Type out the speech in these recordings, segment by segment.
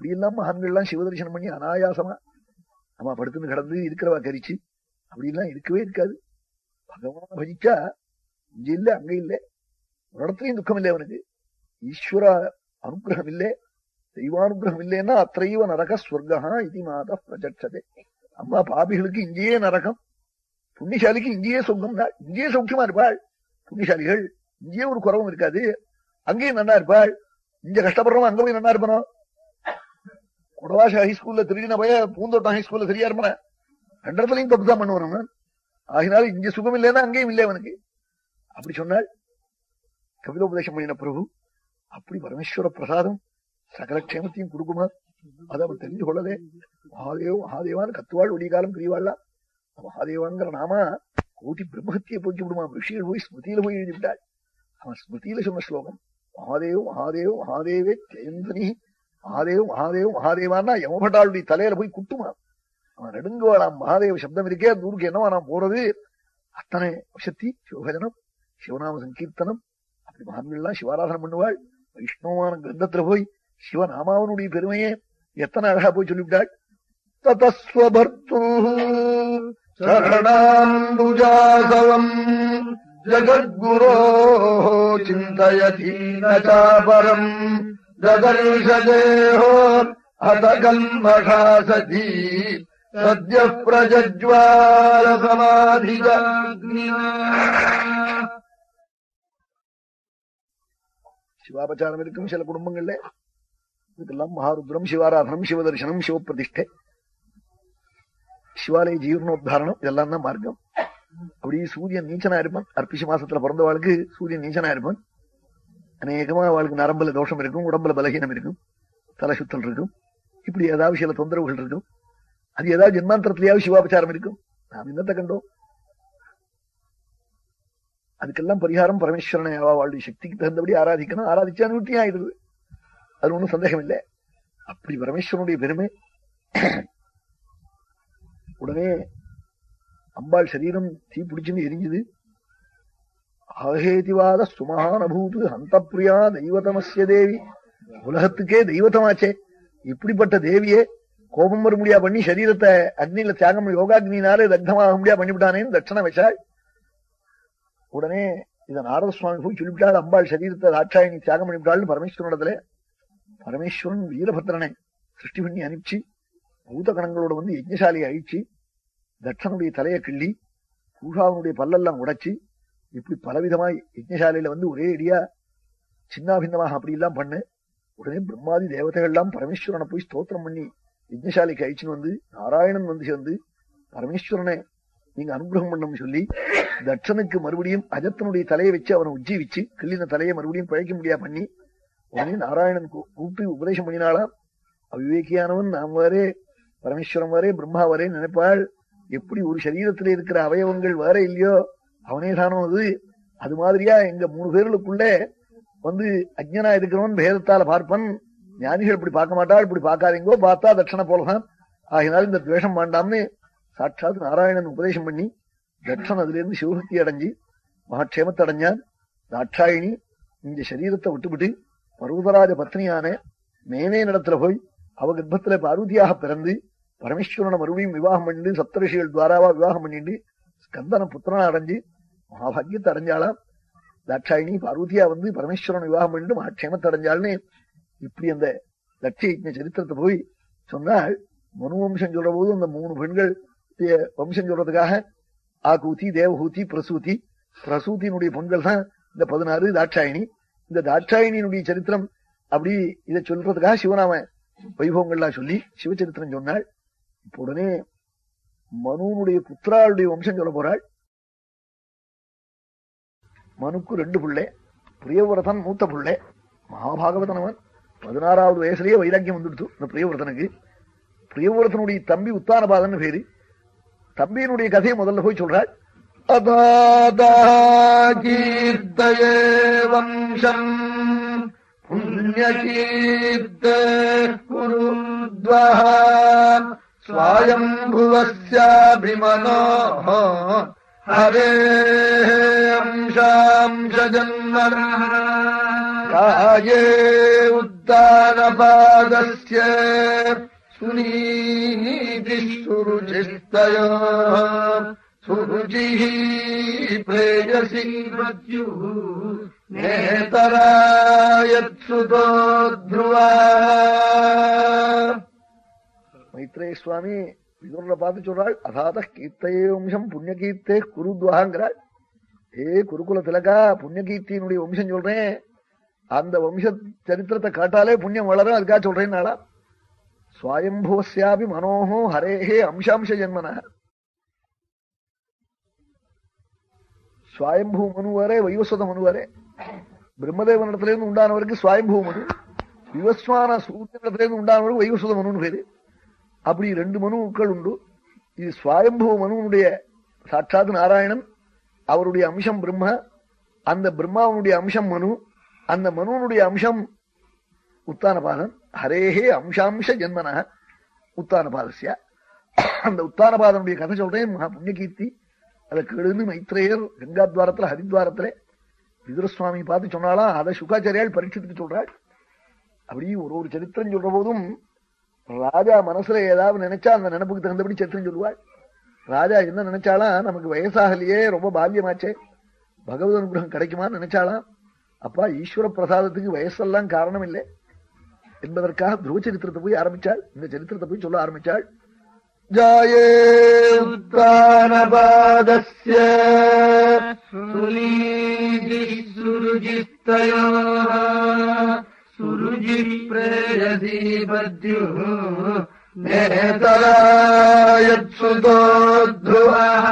இப்படி எல்லாம் மகான்கள்லாம் சிவதரிசனம் பண்ணி அனாயாசமா நம்ம படுத்துன்னு கிடந்து இருக்கிறவா கரிச்சு அப்படிலாம் இருக்கவே இருக்காது பகவான பஜிச்சா இங்க இல்ல அங்க இல்ல ஒரு இடத்துலயும் துக்கம் இல்லை அவனுக்கு ஈஸ்வர அனுகிரகம் இல்லை தெய்வானுகிரகம் இல்லைன்னா அத்தைவ நரக ஸ்வர்கா இது மாத பிரஜட்சதே அம்மா பாபிகளுக்கு இங்கேயே நரகம் புண்ணியசாலிக்கு இங்கேயே சொர்க்கம் தான் இங்கேயே சௌக்கியமா இருப்பாள் புண்ணியசாலிகள் இங்கேயே ஒரு குறவும் இருக்காது அங்கேயும் நல்லா இருப்பாள் இங்க கஷ்டப்படுறவன் அங்க போய் நல்லா இருப்பானோ குடவாச ஹைஸ்கூல்ல திருடின போய பூந்தோட்டம் ஹைஸ்கூல்ல சரியா இருப்பான ரெண்டு இடத்துலயும் தப்பு தான் பண்ணுவான் அவன். ஆகினால இங்க சுகம் இல்லைன்னா அங்கேயும் இல்லை அவனுக்கு அப்படி சொன்னாள் கபிலோபதேசம் பண்ணின பிரபு அப்படி பரமேஸ்வர பிரசாதம் சகல க்ஷேமத்தையும் கொடுக்குமா அதை அவன் தெரிஞ்சு கொள்ளதே மகாதேவ் மகாதேவான்னு கத்துவாள் ஒடிகாலம் பிரிவாள்லாம் மகாதேவாங்கிற நாம கோட்டி பிரம்மஹத்தியை போக்கி விடுமா ரிஷிகள் போய் ஸ்மிருதியில போய் எழுதி விட்டாள் அவன் ஸ்மிருதியில சொன்ன ஸ்லோகம் மகாதேவ் மகாதேவ் மகாதேவே ஜெயந்தனி மகாதேவ் மகாதேவ் மகாதேவான்னா யமபட்டாளுடைய தலையில போய் குட்டுமா அவன் நெடுங்குவாளாம் மகாதேவ சப்தம் இருக்கே அந்த ஊருக்கு என்னவா நான் போறது அத்தனை சக்தி சிவபஜனம் சிவநாம சங்கீர்த்தனம் அப்படி மகான்கள்லாம் சிவாராதனம் பண்ணுவாள் வைஷ்ணவமான கிரந்தத்துல போய் சிவநாமாவனுடைய பெருமையே எத்தனை அழகா போய் சொல்லிவிட்டாள் ததஸ்வபர்த்து சரணாம்புஜாசவம் ஜகத்குரோ சிந்தயதி நச்சாபரம் ததர்ஷதேஹோ அத கல்மஷா சதி சத்ய பிரஜஜ்வால சிவாபச்சாரம் இருக்கும் சில குடும்பங்கள்ல இதுக்கெல்லாம் மகாருத்ரம் சிவாராதனம் சிவதர்சனம் சிவபிரதிஷ்டை சிவாலய ஜீவனோத்தாரணம் இதெல்லாம் தான் மார்க்கம் அப்படி சூரியன் நீச்சனா இருப்பான் அர்ப்பிஷ மாசத்துல பிறந்தவாளுக்கு சூரியன் நீச்சனா இருப்பான் அநேகமா அவளுக்கு நரம்புல தோஷம் இருக்கும் உடம்புல பலகீனம் இருக்கும் தலை சுத்தல் இருக்கும் இப்படி ஏதாவது சில தொந்தரவுகள் இருக்கும் அது ஏதாவது ஜென்மாந்திரத்திலேயாவது சிவாபச்சாரம் இருக்கும் நாம் என்னத்தை கண்டோம் அதுக்கெல்லாம் பரிகாரம் பரமேஸ்வரனை அவளுடைய சக்திக்கு தகுந்தபடி ஆராதிக்கணும் ஆராதிச்சா நிவர்த்தி ஆயிடுது அது ஒண்ணும் சந்தேகம் இல்லை அப்படி பரமேஸ்வரனுடைய பெருமை உடனே அம்பாள் சரீரம் தீ பிடிச்சுன்னு எரிஞ்சுது ஆகேதிவாத சுமகானபூது ஹந்த பிரியா தெய்வதமசிய தேவி உலகத்துக்கே தெய்வத்தமாச்சே இப்படிப்பட்ட தேவியே கோபம் வர முடியா பண்ணி சரீரத்தை அக்னியில தியாகம் பண்ணி- யோகாக்னினாலே தக்தமாக முடியா பண்ணிவிட்டானேன்னு தட்சணை வச்சாள் உடனே இத நாரத சுவாமி போய் சொல்லிவிட்டாள் அம்பாள் சரீரத்தை ராட்சாயணி தியாகம் பண்ணிவிட்டாள்னு பரமேஸ்வரனிடத்துல பரமேஸ்வரன் வீரபத்ரனை சிருஷ்டி பண்ணி அனுப்பிச்சு பூத கணங்களோட வந்து யஜ்ஞசாலியை அழிச்சு தட்சனுடைய தலையை கிள்ளி பூஷாவனுடைய பல்லெல்லாம் உடைச்சு இப்படி பலவிதமாய் யஜ்ஞசாலையில வந்து ஒரே அடியா சின்னாபின்னமாக அப்படி எல்லாம் பண்ணு உடனே பிரம்மாதி தேவதைகள் எல்லாம் பரமேஸ்வரனை போய் ஸ்தோத்திரம் பண்ணி யஜ்ஞசாலைக்கு அழிச்சுன்னு வந்து நாராயணன் வந்து சேர்ந்து பரமேஸ்வரனை நீங்க அனுகிரகம் பண்ணணும்னு சொல்லி தட்சனுக்கு மறுபடியும் அஜத்தனுடைய தலையை வச்சு அவனை உஜ்ஜீவிச்சு கிள்ளின தலையை மறுபடியும் பிழைக்க முடியா பண்ணி உடனே நாராயணன் கூ- கூப்பிட்டு உபதேசம் பண்ணினாலாம் அவிவேக்கியானவன் நாம் வரே பரமேஸ்வரன் வரே பிரம்மா வரே நினைப்பாள் எப்படி ஒரு சரீரத்துல இருக்கிற அவயவங்கள் வேற இல்லையோ அவனே தானோ அது அது மாதிரியா எங்க மூணு பேர்களுக்குள்ள வந்து அஜ்ஞனா இருக்கிறவன் பேதத்தால பார்ப்பன் ஞானிகள் இப்படி பார்க்க மாட்டாள் இப்படி பார்க்காதீங்கோ பார்த்தா தட்சணை போலதான் ஆகினால் இந்த துவேஷம் வேண்டாம்னு சாட்சாத் நாராயணன் உபதேசம் பண்ணி தட்சன் அதுல இருந்து சிவபக்தி அடைஞ்சு மகாட்சேமத்தை அடைஞ்சான் தாட்சாயினி இந்த சரீரத்தை விட்டுவிட்டு பர்வதராஜ பத்னியான மேனே நடத்துல போய் அவ கர்ப்பத்துல பார்வதியாக பிறந்து பரமேஸ்வரனை மறுபடியும் விவாகம் பண்ணிட்டு சப்தரிஷிகள் துவாராவா விவாகம் பண்ணிட்டு ஸ்கந்தன புத்திரனா அடைஞ்சு மகாபாகியத்தை அடைஞ்சாளாம் தாட்சாயினி பார்வதியா வந்து பரமேஸ்வரன் விவாகம் பண்ணிட்டு மகாட்சேமத்தை அடைஞ்சாள்னு இப்படி அந்த லட்சிய யஜ்ஞ சரித்திரத்தை போய் சொன்னால் மனு வம்சம் சொல்ற போது அந்த மூணு பெண்கள் ய- வம்சம் சொல்றதுக்காக ஆகூதி தேவஹூதி பிரசூதி பிரசூதியினுடைய பெண்கள் தான் இந்த பதினாறு தாட்சாயினி இந்த தாட்சாயினியினுடைய சரித்திரம் அப்படி இதை சொல்றதுக்காக சிவநாம வைபவங்கள்லாம் சொல்லி சிவச்சரித்திரம் சொன்னாள் இப்ப உடனே மனுனுடைய புத்திராளுடைய வம்சம் சொல்ல போறாள் மனுக்கு ரெண்டு பிள்ளை பிரியவிரதன் மூத்த பிள்ளை மகாபாகவதன் அவன் பதினாறாவது வயசுலயே வைராக்கியம் வந்துடுத்து இந்த பிரியவிரதனுக்கு பிரியவிரதனுடைய தம்பி உத்தானபாதன் பேரு தம்பியினுடைய கதையை முதல்ல போய் சொல்றாள் கீர்த்தயே வம்சம் புண்ணியகீர்த்த குருத்வஹ ஸ்வயம்புவஸ்யாபிமனோ ஹரே அம்சாம்ச ஜன்ம காயே உத்தர उत्तानपादस्य सुनीतिः सुरुचिस्तयो सुरुचिः प्रेयसी मृत्युः நேதராயத்சுதோ த்ருவா மைத்ரேய சுவாமி விதுரனை பார்த்து சொல்றாள் அதாத கீர்த்தையே வம்சம் புண்ணிய கீர்த்தே குருத்வாங்கிறாள் ஏ குருகுல திலகா புண்ணிய கீர்த்தியினுடைய வம்சம் சொல்றேன் அந்த வம்ச சரித்திரத்தை காட்டாலே புண்ணியம் வளரும் அதுக்காக சொல்றேன்னாளா சுவாயம்புவசியாபி மனோகோ ஹரேஹே அம்சாம்ச ஜென்மன சுவாயம்பூ மனு வரே வைவஸ்வத மனு வரே பிரம்மதேவனிடத்திலிருந்து உண்டானவருக்கு சுவாயம்பூ மனு விவஸ்வான சூரியனிடத்திலிருந்து உண்டானவருக்கு வைவஸ்வத மனுன்னு பேரு அப்படி ரெண்டு மனுக்கள் உண்டு இது சுவாயம்புவ மனுவனுடைய சாட்சாத் நாராயணன் அவருடைய அம்சம் பிரம்ம அந்த பிரம்மாவனுடைய அம்சம் மனு அந்த மனுவனுடைய அம்சம் உத்தானபாதன் ஹரேஹே அம்சாம்ச ஜென்மன உத்தானபாதசிய அந்த உத்தானபாதனுடைய கதை சொல்றேன் மகா புண்ணியகீர்த்தி அதை கேளுன்னு மைத்ரேயர் கங்காத்வாரத்துல ஹரித்வாரத்துல விதுரசுவாமி பார்த்து சொன்னாலாம் அதை சுகாச்சாரியால் பரீட்சத்துக்கு சொல்றாள் அப்படி ஒரு ஒரு சரித்திரம் சொல்ற போதும் ராஜா மனசுல ஏதாவது நினைச்சா அந்த நினைப்புக்கு தகுந்தபடி சரித்திரம் சொல்லுவாள் ராஜா என்ன நினைச்சாலாம் நமக்கு வயசாகலையே ரொம்ப பால்யமாச்சே பகவத் அனுகிரகம் கிடைக்குமான்னு நினைச்சாலாம் அப்பா ஈஸ்வர பிரசாதத்துக்கு வயசெல்லாம் காரணம் இல்லை என்பதற்காக துருவ சரித்திரத்தை போய் ஆரம்பிச்சாள் இந்த சரித்திரத்தை போய் சொல்ல ஆரம்பிச்சாள் जाये उत्तानपादस्य सुनीतिः सुरुचिस्तयोः सुरुचिः प्रेयसी पद्युः नेतरायत्सुतो ध्रुवः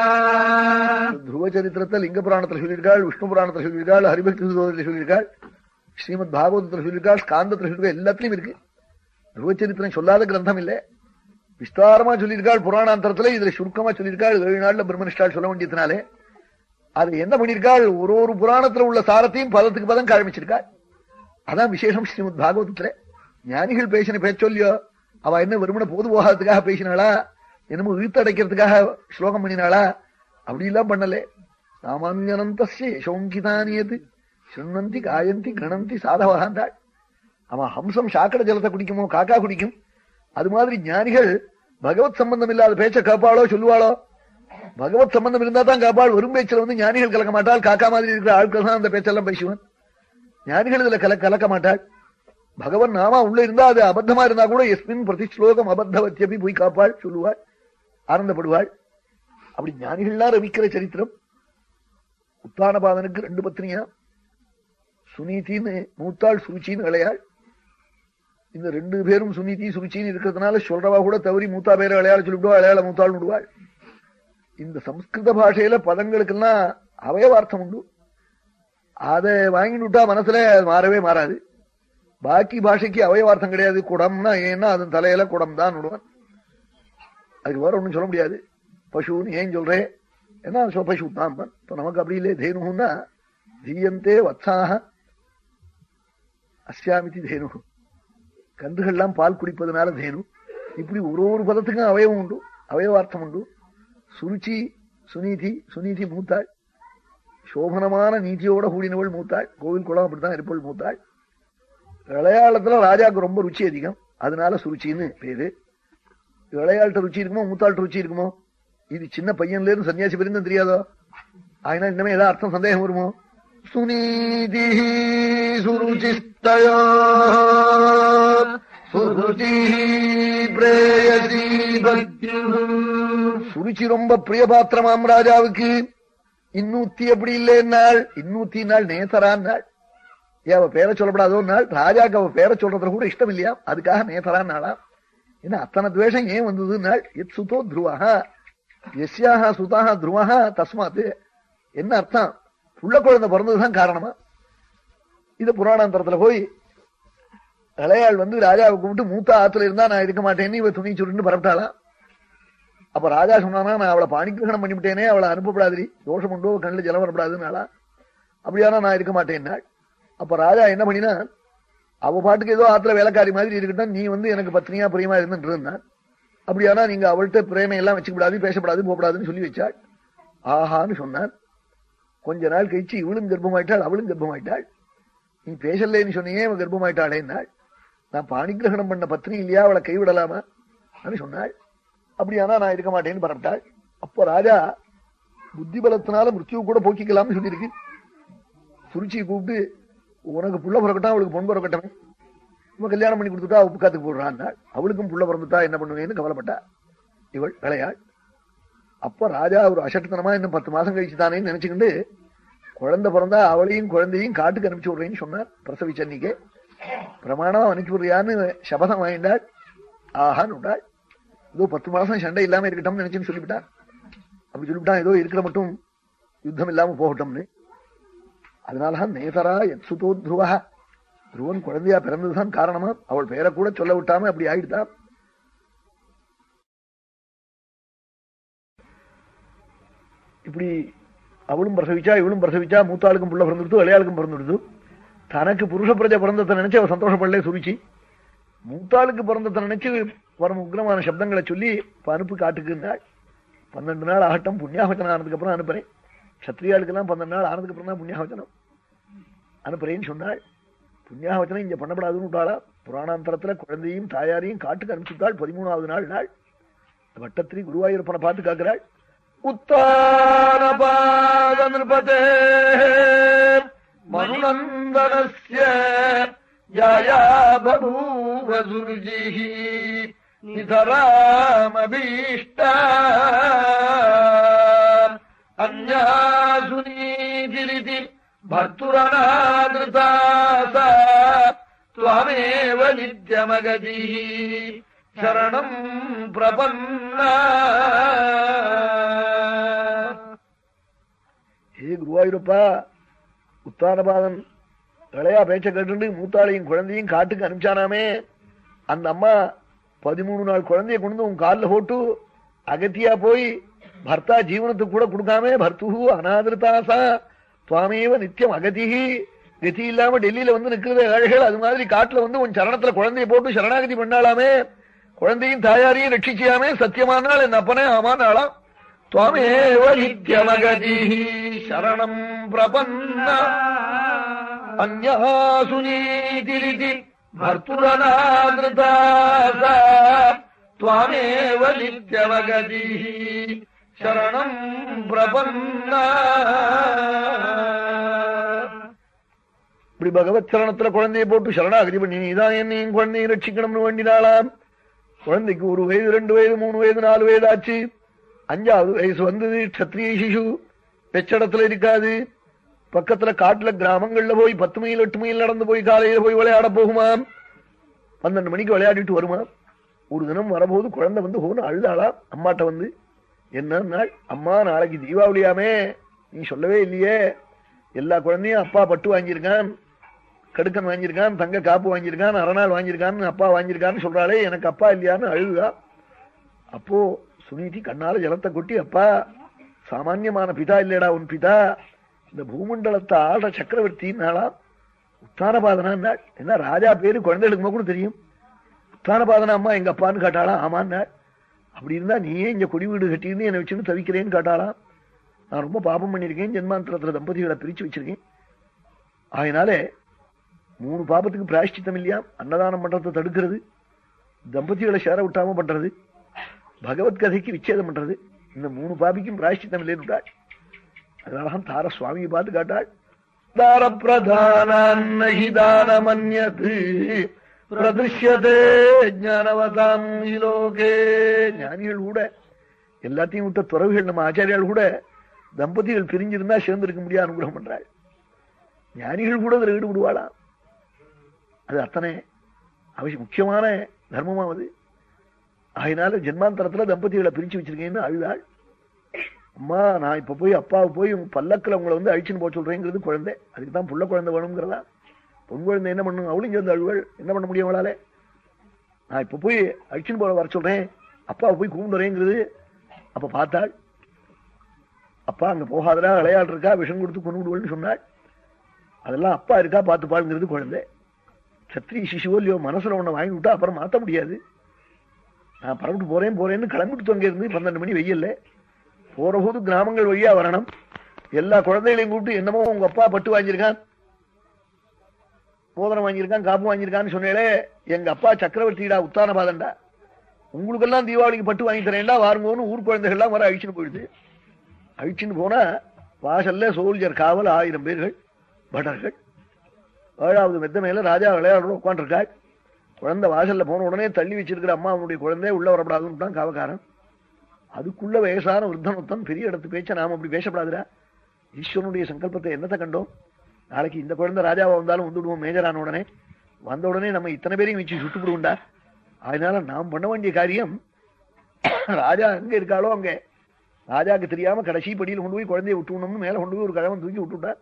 துருவ சரித்திரத்தை லிங்க புராணத்தில் சொல்லியிருக்காள் விஷ்ணு புராணத்தில் சொல்லியிருக்காள் ஹரிபக்தி சுதோதத்தில் சொல்லியிருக்காள் ஸ்ரீமத் பாகவதத்தில் சொல்லியிருக்காள் ஸ்காந்தத்தில் சொல்லியிருக்காள் எல்லாத்துலயும் இருக்கு துருவ சரித்திரம் சொல்லாத கிரந்தம் இல்லை விஸ்தாரமா சொல்லியிருக்காள் புராணாந்தரத்துல இதுல சுருக்கமா சொல்லியிருக்காள் ஏழு நாள்ல பிரம்மனிஷ்டால் சொல்ல வேண்டியதுனாலே அது என்ன பண்ணியிருக்காள் ஒரு ஒரு புராணத்துல உள்ள சாரத்தையும் பதத்துக்கு பதம் காமிச்சிருக்காள் அதான் விசேஷம் ஸ்ரீமத் பாகவதத்துல ஞானிகள் பேசின பேச்சொல்லியோ அவ என்ன வெறுமனை போது போகாததுக்காக பேசினாளா என்னமோ இழுத்தடைக்கிறதுக்காக ஸ்லோகம் பண்ணினாளா அப்படி எல்லாம் பண்ணல சாமான்யனந்தஸ்ய யசோங்கிதானியது சுண்ணந்தி காயந்தி கிரணந்தி சாதவகாந்தாள் அவன் ஹம்சம் சாக்கடை ஜலத்தை குடிக்குமோ காக்கா குடிக்கும் அது மாதிரி ஞானிகள் பகவத் சம்பந்தம் இல்லாத பேச்ச கேட்பாளோ சொல்லுவாளோ பகவத் சம்பந்தம் இருந்தா தான் காப்பாள் வெறும் பேச்சில் வந்து ஞானிகள் கலக்க மாட்டாள் காக்கா மாதிரி இருக்கிற ஆட்கள் தான் அந்த பேச்செல்லாம் பேசுவான் ஞானிகள் இதுல கல கலக்க மாட்டாள் பகவன் நாமா உள்ள இருந்தா அது அபத்தமா இருந்தா கூட எஸ்மின் பிரதி ஸ்லோகம் அபத்தவத்தியபி போய் காப்பாள் சொல்லுவாள் ஆனந்தப்படுவாள் அப்படி ஞானிகள்லாம் ரமிக்கிற சரித்திரம் உத்தானபாதனுக்கு ரெண்டு பத்னியா சுனீதின்னு மூத்தாள் சுருச்சின்னு இளையாள் இந்த ரெண்டு பேரும் சுனிதி சுருச்சின்னு இருக்கிறதுனால சொல்றவா கூட தவறி மூத்தா பேரை விளையாட சொல்லிவிடுவா விளையாட மூத்தாள் விடுவாள் இந்த சம்ஸ்கிருத பாஷையில பதங்களுக்கெல்லாம் அவயவார்த்தம் உண்டு அதை வாங்கிட்டு விட்டா மனசுல அது மாறவே மாறாது பாக்கி பாஷைக்கு அவயவார்த்தம் கிடையாது குடம்னா ஏன்னா அதன் தலையில குடம் தான் விடுவான் அதுக்கு வேற ஒண்ணும் சொல்ல முடியாது பசுன்னு ஏன் சொல்றேன் ஏன்னா சொ- பசு தான் இப்ப நமக்கு அப்படி இல்லை தேனுன்னா தீயந்தே வத்சாக அஸ்யாமிதி தேனு கன்றுகள்லாம் பால் குடிப்பதனால தேனு இப்படி ஒரு ஒரு பதத்துக்கும் அவயவம் உண்டு அவயவார்த்தம் உண்டு சுருச்சி சுனீதி சுனீதி மூத்தாள் சோபனமான நீதியோட கூடினவள் மூத்தாள் கோவில் குளம் அப்படித்தான் இருப்பவள் மூத்தாள் இளையாளத்துல ராஜாவுக்கு ரொம்ப ருச்சி அதிகம் அதனால சுருச்சின்னு பேரு இளையாள்கிட்ட ருச்சி இருக்குமோ மூத்தாள்கிட்ட ருச்சி இருக்குமோ இது சின்ன பையன்ல இருந்து சன்னியாசி வரைக்கும் தெரியாதோ அதனால இன்னமே ஏதாவது அர்த்தம் சந்தேகம் வருமோ सुनीति सुरुचिस्तयो सुरुचिः प्रेयसी पद्युः சுருச்சி ரொம்ப பிரியபாத்திரமாம் ராஜாவுக்கு இன்னூத்தி அப்படி இல்லைன்னாள் இன்னூத்தி நாள் நேசரான் நாள் ஏன் அவ பேரை சொல்லப்படாதோ நாள் ராஜாக்கு அவ பேரை சொல்றதுல கூட இஷ்டம் இல்லையா அதுக்காக நேசரான் நாளாம் என்ன அத்தனை துவேஷம் ஏன் வந்தது நாள் எத் சுதோ துருவஹா எஸ்யாக சுதாக துருவஹா தஸ்மாத் என்ன அர்த்தம் புள்ள குழந்தை பிறந்ததுதான் காரணமா இது புராணாந்தரத்துல போய் இளையாள் வந்து ராஜாவை கூப்பிட்டு மூத்த ஆத்துல இருந்தா நான் இருக்க மாட்டேன்னு இவ துணி சுருன்னு பரப்பிட்டாளாம் அப்ப ராஜா சொன்னானா நான் அவளை பாணிகிரகணம் பண்ணிவிட்டேனே அவளை அனுப்பப்படாது தோஷம் உண்டோ கண்ணுல ஜலம் வரப்படாதுன்னாளா அப்படியானா நான் இருக்க மாட்டேன்னாள் அப்ப ராஜா என்ன பண்ணினா அவ பாட்டுக்கு ஏதோ ஆத்துல வேலைக்காரி மாதிரி இருக்கட்டும் நீ வந்து எனக்கு பத்னியா பிரியமா இருந்துட்டு இருந்தான் அப்படியானா நீங்க அவள்கிட்ட பிரேமை எல்லாம் வச்சுக்கூடாது பேசப்படாது போகப்படாதுன்னு சொல்லி வச்சாள் ஆஹான்னு சொன்னான் கொஞ்ச நாள் கழிச்சு இவளும் கர்ப்பமாயிட்டாள் அவளும் கர்ப்பமாயிட்டாள் நீ பேசலேன்னு சொன்னியே அவன் கர்ப்பமாயிட்டாளேன்னாள் நான் பாணிகிரகணம் பண்ண பத்னி இல்லையா அவளை கைவிடலாமா அப்படின்னு சொன்னாள் அப்படியானா நான் இருக்க மாட்டேன்னு பரப்பிட்டாள் அப்போ ராஜா புத்தி பலத்தினால மிருத்யுவை கூட போக்கிக்கலாம்னு சொல்லியிருக்கு சுருச்சியை கூப்பிட்டு உனக்கு புள்ள பிறக்கட்டும் அவளுக்கு பொன் பிறக்கட்டும் இவன் கல்யாணம் பண்ணி கொடுத்துட்டா உப்பு காத்துக்கு போடுறான் அவளுக்கும் புள்ள பிறந்துட்டா என்ன பண்ணுவேன்னு கவலைப்பட்டா இவள் விளையாள் அப்ப ராஜா ஒரு அசட்டுத்தனமா இன்னும் பத்து மாசம் கழிச்சு தானே நினைச்சுக்கிட்டு குழந்தை பிறந்தா அவளையும் குழந்தையும் காட்டுக்கு அனுப்பிச்சு விடுறேன்னு சொன்னார் பிரசவிச்ச அன்னைக்கே பிரமாணமா அனுப்பிச்சு விடுறியான்னு சபதம் வாங்கிட்டாள் ஆஹான்னு விட்டாள் ஏதோ பத்து மாசம் சண்டை இல்லாம இருக்கட்டும்னு நினைச்சுன்னு சொல்லிவிட்டான் அப்படி சொல்லிவிட்டான் ஏதோ இருக்கிற மட்டும் யுத்தம் இல்லாம போகட்டும்னு அதனாலதான் நேசரா எத்சுதோ துருவா துருவன் குழந்தையா பிறந்ததுதான் காரணமா அவள் பெயரை கூட சொல்ல விட்டாம அப்படி ஆயிடுதான் இப்படி அவளும் பிரசவிச்சா இவளும் பிரசவிச்சா மூத்தாளுக்கும் புள்ள பிறந்துடுத்து இளையாளுக்கும் பிறந்துடுத்து தனக்கு புருஷ பிரஜை பிறந்ததை நினைச்சு அவ சந்தோஷப்படலே சுருச்சி மூத்தாளுக்கு பிறந்ததை நினைச்சு பரம உக்ரமான சப்தங்களை சொல்லி இப்ப அனுப்பு காட்டுக்குன்னாள் பன்னெண்டு நாள் ஆகட்டும் புண்ணியாவச்சனம் ஆனதுக்கு அப்புறம் அனுப்புறேன் சத்திரியாளுக்கெல்லாம் பன்னெண்டு நாள் ஆனதுக்கு அப்புறம் தான் புண்ணியாவச்சனம் அனுப்புறேன்னு சொன்னாள் புண்ணியாவச்சனம் இங்க பண்ணப்படாதுன்னு விட்டாளா புராணாந்தரத்துல குழந்தையும் தாயாரையும் காட்டுக்கு அனுப்பிச்சுட்டாள் பதிமூணாவது நாள் நாள் வட்டத்திரி குருவாயூரப்பனை பார்த்து காக்கிறாள் उत्तानपाद नृपते मनुनन्दनस्य याया बभूव सुरुचिः नितरामभीष्टा अन्यासुनीतिरिति भर्तुरनादृता सा त्वमेव नित्यमगतिः शरणम् प्रपन्ना ஹே குருவாயூரப்பா உத்தானபாதன் இளையா பேச்ச கேட்டு மூத்தாளையும் குழந்தையும் காட்டுக்கு அனுப்பிச்சானாமே அந்த அம்மா பதிமூணு நாள் குழந்தைய கொண்டு உன் காலில் போட்டு அகத்தியா போய் பர்த்தா ஜீவனத்துக்கு கூட கொடுக்காம பர்த்து அனாதிருதாசா துவாமேவ நித்தியம் அகதிகி கதி இல்லாம டெல்லியில வந்து நிக்கிறது ஏழைகள் அது மாதிரி காட்டுல வந்து உன் சரணத்துல குழந்தைய போட்டு சரணாகதி பண்ணாலாமே குழந்தையும் தாயாரையும் ரட்சிச்சியாமே சத்தியமானால் என் அப்பனே ஆமானாளாம் त्वमेव नित्यमगतिः शरणम् प्रपन्ना अन्यः सुनीतिरिति भर्तुरनादृता सा त्वमेव नित्यमगतिः शरणम् प्रपन्ना இப்படி பகவத் சரணத்துல குழந்தையை போட்டு சரணாகதி பண்ணி நீதான் என்னையும் குழந்தையும் ரட்சிக்கணும்னு வேண்டினாளாம் குழந்தைக்கு ஒரு வயது ரெண்டு வயது மூணு வயது நாலு வயது ஆச்சு அஞ்சாவது வயசு வந்தது க்ஷத்ரிய சிசு வெச்சடத்துல இருக்காது பக்கத்துல காட்டுல கிராமங்கள்ல போய் பத்து மைல் எட்டு மைல் நடந்து போய் காலையில போய் விளையாட போகுமாம் பன்னெண்டு மணிக்கு விளையாடிட்டு வருமாம் ஒரு தினம் வரபோது குழந்தை வந்து ஹோன்னு அழுதாளாம் அம்மாட்ட வந்து என்ன நாள் அம்மா நாளைக்கு தீபாவளியாமே நீ சொல்லவே இல்லையே எல்லா குழந்தையும் அப்பா பட்டு வாங்கியிருக்கான் கடுக்கன் வாங்கியிருக்கான் தங்க காப்பு வாங்கியிருக்கான் அரணாள் வாங்கியிருக்கான்னு அப்பா வாங்கியிருக்கான்னு சொல்றாளே எனக்கு அப்பா இல்லையான்னு அழுதா அப்போ சுனீதி கண்ணால ஜலத்தை கொட்டி அப்பா சாமான்யமான பிதா இல்லடா உன் பிதா இந்த பூமண்டலத்தை ஆள்ற சக்கரவர்த்தின்னாளா உத்தானபாதனா என்ன ராஜா பேரு குழந்தைகளுக்கு கூட தெரியும் உத்தானபாதனா அம்மா எங்க அப்பான்னு கேட்டாளா ஆமான்னாள் அப்படி இருந்தா நீயே இங்க குடி வீடு கட்டின்னு என்னை வச்சுன்னு தவிக்கிறேன்னு கேட்டாளாம் நான் ரொம்ப பாபம் பண்ணியிருக்கேன் ஜென்மாந்திரத்துல தம்பதிகளை பிரிச்சு வச்சிருக்கேன் அதனாலே மூணு பாபத்துக்கு பிராயஷ்டித்தம் இல்லையா அன்னதானம் பண்றதை தடுக்கிறது தம்பதிகளை சேர விட்டாம பண்றது பகவத்கதைக்கு விச்சேதம் பண்றது இந்த மூணு பாபிக்கும் பிராயஷ்டித்தம் இல்லைன்னு அதனாலதான் தார சுவாமியை பார்த்து காட்டாள் தார பிரதானி தானமன்யத் பிரதிஷ்யதே ஞானவதாம் லோகே ஞானிகள் கூட எல்லாத்தையும் விட்ட துறவுகள் நம்ம ஆச்சாரியால் கூட தம்பதிகள் பிரிஞ்சிருந்தா சேர்ந்திருக்க முடியாது அனுகிரகம் பண்றாள் ஞானிகள் கூட அதில் ஈடுபடுவாளாம் அது அத்தனை அவசியம் முக்கியமான தர்மமாவது அதனால ஜென்மாந்தரத்துல தம்பதிகளை பிரிச்சு வச்சிருக்கேன்னு அழுதாள் அம்மா நான் இப்ப போய் அப்பாவை போய் உங்க பல்லக்கில் உங்களை வந்து அழிச்சுன்னு போக சொல்றேங்கிறது குழந்தை அதுக்கு தான் புள்ள குழந்தை வேணுங்கிறதா பொன் குழந்தை என்ன பண்ணும் அவளும் சேர்ந்து அழுவள் என்ன பண்ண முடியும் அவளால நான் இப்ப போய் அழிச்சுன்னு போல வர சொல்றேன் அப்பாவை போய் கூண்டுறேங்கிறது அப்ப பார்த்தாள் அப்பா அங்க போகாதடா விளையாடு இருக்கா விஷம் கொடுத்து கொண்டு விடுவள்னு சொன்னாள் அதெல்லாம் அப்பா இருக்கா பார்த்து பாருங்கிறது குழந்தை சத்ரி சிசுவோ இல்லையோ மனசுல ஒண்ணு வாங்கி விட்டா அப்புறம் மாத்த முடியாது நான் பரவிட்டு போறேன் போறேன்னு கிளம்பிட்டு தொங்க இருந்து பன்னெண்டு மணி வெயில்ல போற போது கிராமங்கள் வழியா வரணும் எல்லா குழந்தைகளையும் கூப்பிட்டு என்னமோ உங்க அப்பா பட்டு வாங்கியிருக்கான் மோதிரம் வாங்கியிருக்கான் காப்பு வாங்கியிருக்கான்னு சொன்னேளே எங்க அப்பா சக்கரவர்த்திடா உத்தான பாதண்டா உங்களுக்கெல்லாம் தீபாவளிக்கு பட்டு வாங்கி தரேன்டா வாருங்கன்னு ஊர் குழந்தைகள்லாம் வர அழிச்சுன்னு போயிடுது அழிச்சுன்னு போனா வாசல்ல சோல்ஜர் காவல் ஆயிரம் பேர்கள் பட்டர்கள் ஏழாவது மெத்த மேல ராஜா விளையாடுற உட்காந்துருக்காள் குழந்தை வாசல்ல போன உடனே தள்ளி வச்சிருக்கிற அம்மா அவனுடைய குழந்தை உள்ள வரப்படாதுன்னு காவக்காரன் அதுக்குள்ள வயசான விருத்தனத்தன் பெரிய இடத்து பேச்ச நாம அப்படி பேசப்படாதுடா ஈஸ்வரனுடைய சங்கல்பத்தை என்னத்தை கண்டோம் நாளைக்கு இந்த குழந்தை ராஜாவா வந்தாலும் வந்துடுவோம் மேஜரான உடனே வந்த உடனே நம்ம இத்தனை பேரையும் வச்சு சுட்டுப்படுவோம்டா அதனால நாம் பண்ண வேண்டிய காரியம் ராஜா எங்க இருக்காளோ அங்க ராஜாக்கு தெரியாம கடைசி படியில் கொண்டு போய் குழந்தைய விட்டுணும்னு மேல கொண்டு போய் ஒரு கழவன் தூக்கி விட்டுட்டார்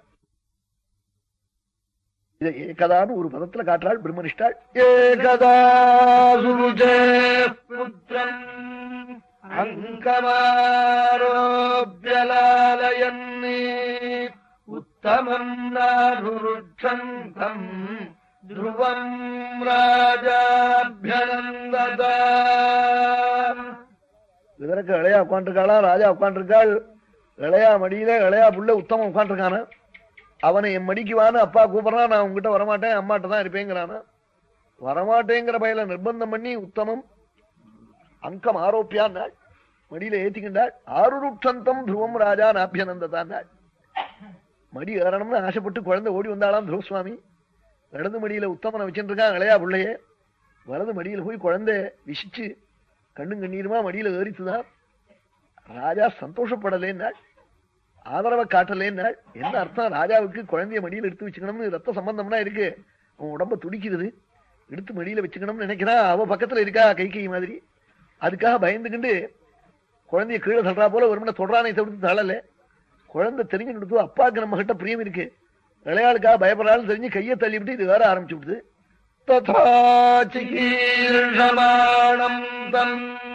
இதை ஏகதான்னு ஒரு பதத்துல காட்டுறாள் பிரம்மனிஷ்டாள் ஏகதா சுருஜே புத்திரம் அங்கமாரோபியலாலயன்னே உத்தமம் நாருருட்சந்தம் த்ருவம் ராஜாபியனந்ததா இதற்கு இளையா உட்காந்துருக்காளா ராஜா உட்காந்துருக்காள் இளையா மடியில இளையா புள்ள உத்தமம் உட்காந்துருக்கான அவனை என் மடிக்கு வான்னு அப்பா கூப்பிடறான் நான் உங்ககிட்ட வரமாட்டேன் அம்மாட்ட தான் இருப்பேங்கிறானா வரமாட்டேங்கிற பயில நிர்பந்தம் பண்ணி உத்தமம் அங்கம் ஆரோப்பியான்னாள் மடியில ஏத்திக்கின்றாள் ஆருருட்சந்தம் துருவம் ராஜா நாபியனந்தான் மடி ஏறணும்னு ஆசைப்பட்டு குழந்தை ஓடி வந்தாளாம் துருவ சுவாமி இடது மடியில உத்தமனை வச்சுட்டு இருக்கான் இளையா பிள்ளையே வலது மடியில போய் குழந்தை விசிச்சு கண்ணும் கண்ணீருமா மடியில ஏறித்துதான் ராஜா சந்தோஷப்படலேன்னாள் ஆதரவை காட்டலேன்னாள் என்ன அர்த்தம் ராஜாவுக்கு குழந்தைய மடியில எடுத்து வச்சுக்கணும்னு ரத்த சம்பந்தம்னா இருக்கு அவன் உடம்ப துடிக்குது எடுத்து மடியில வச்சுக்கணும்னு நினைக்கிறா அவ பக்கத்துல இருக்கா கை கை மாதிரி அதுக்காக பயந்துக்கிண்டு குழந்தைய கீழே தள்ளுறா போல ஒரு தொடரானை தவிர்த்து தள்ளல குழந்தை தெரிஞ்சு கொடுத்து அப்பாவுக்கு நம்ம கிட்ட பிரியம் இருக்கு இளையாளுக்காக பயப்படுறாலும் தெரிஞ்சு கையை தள்ளிவிட்டு இது வேற ஆரம்பிச்சு விடுது तथा चिकीर्षमाणम् तम्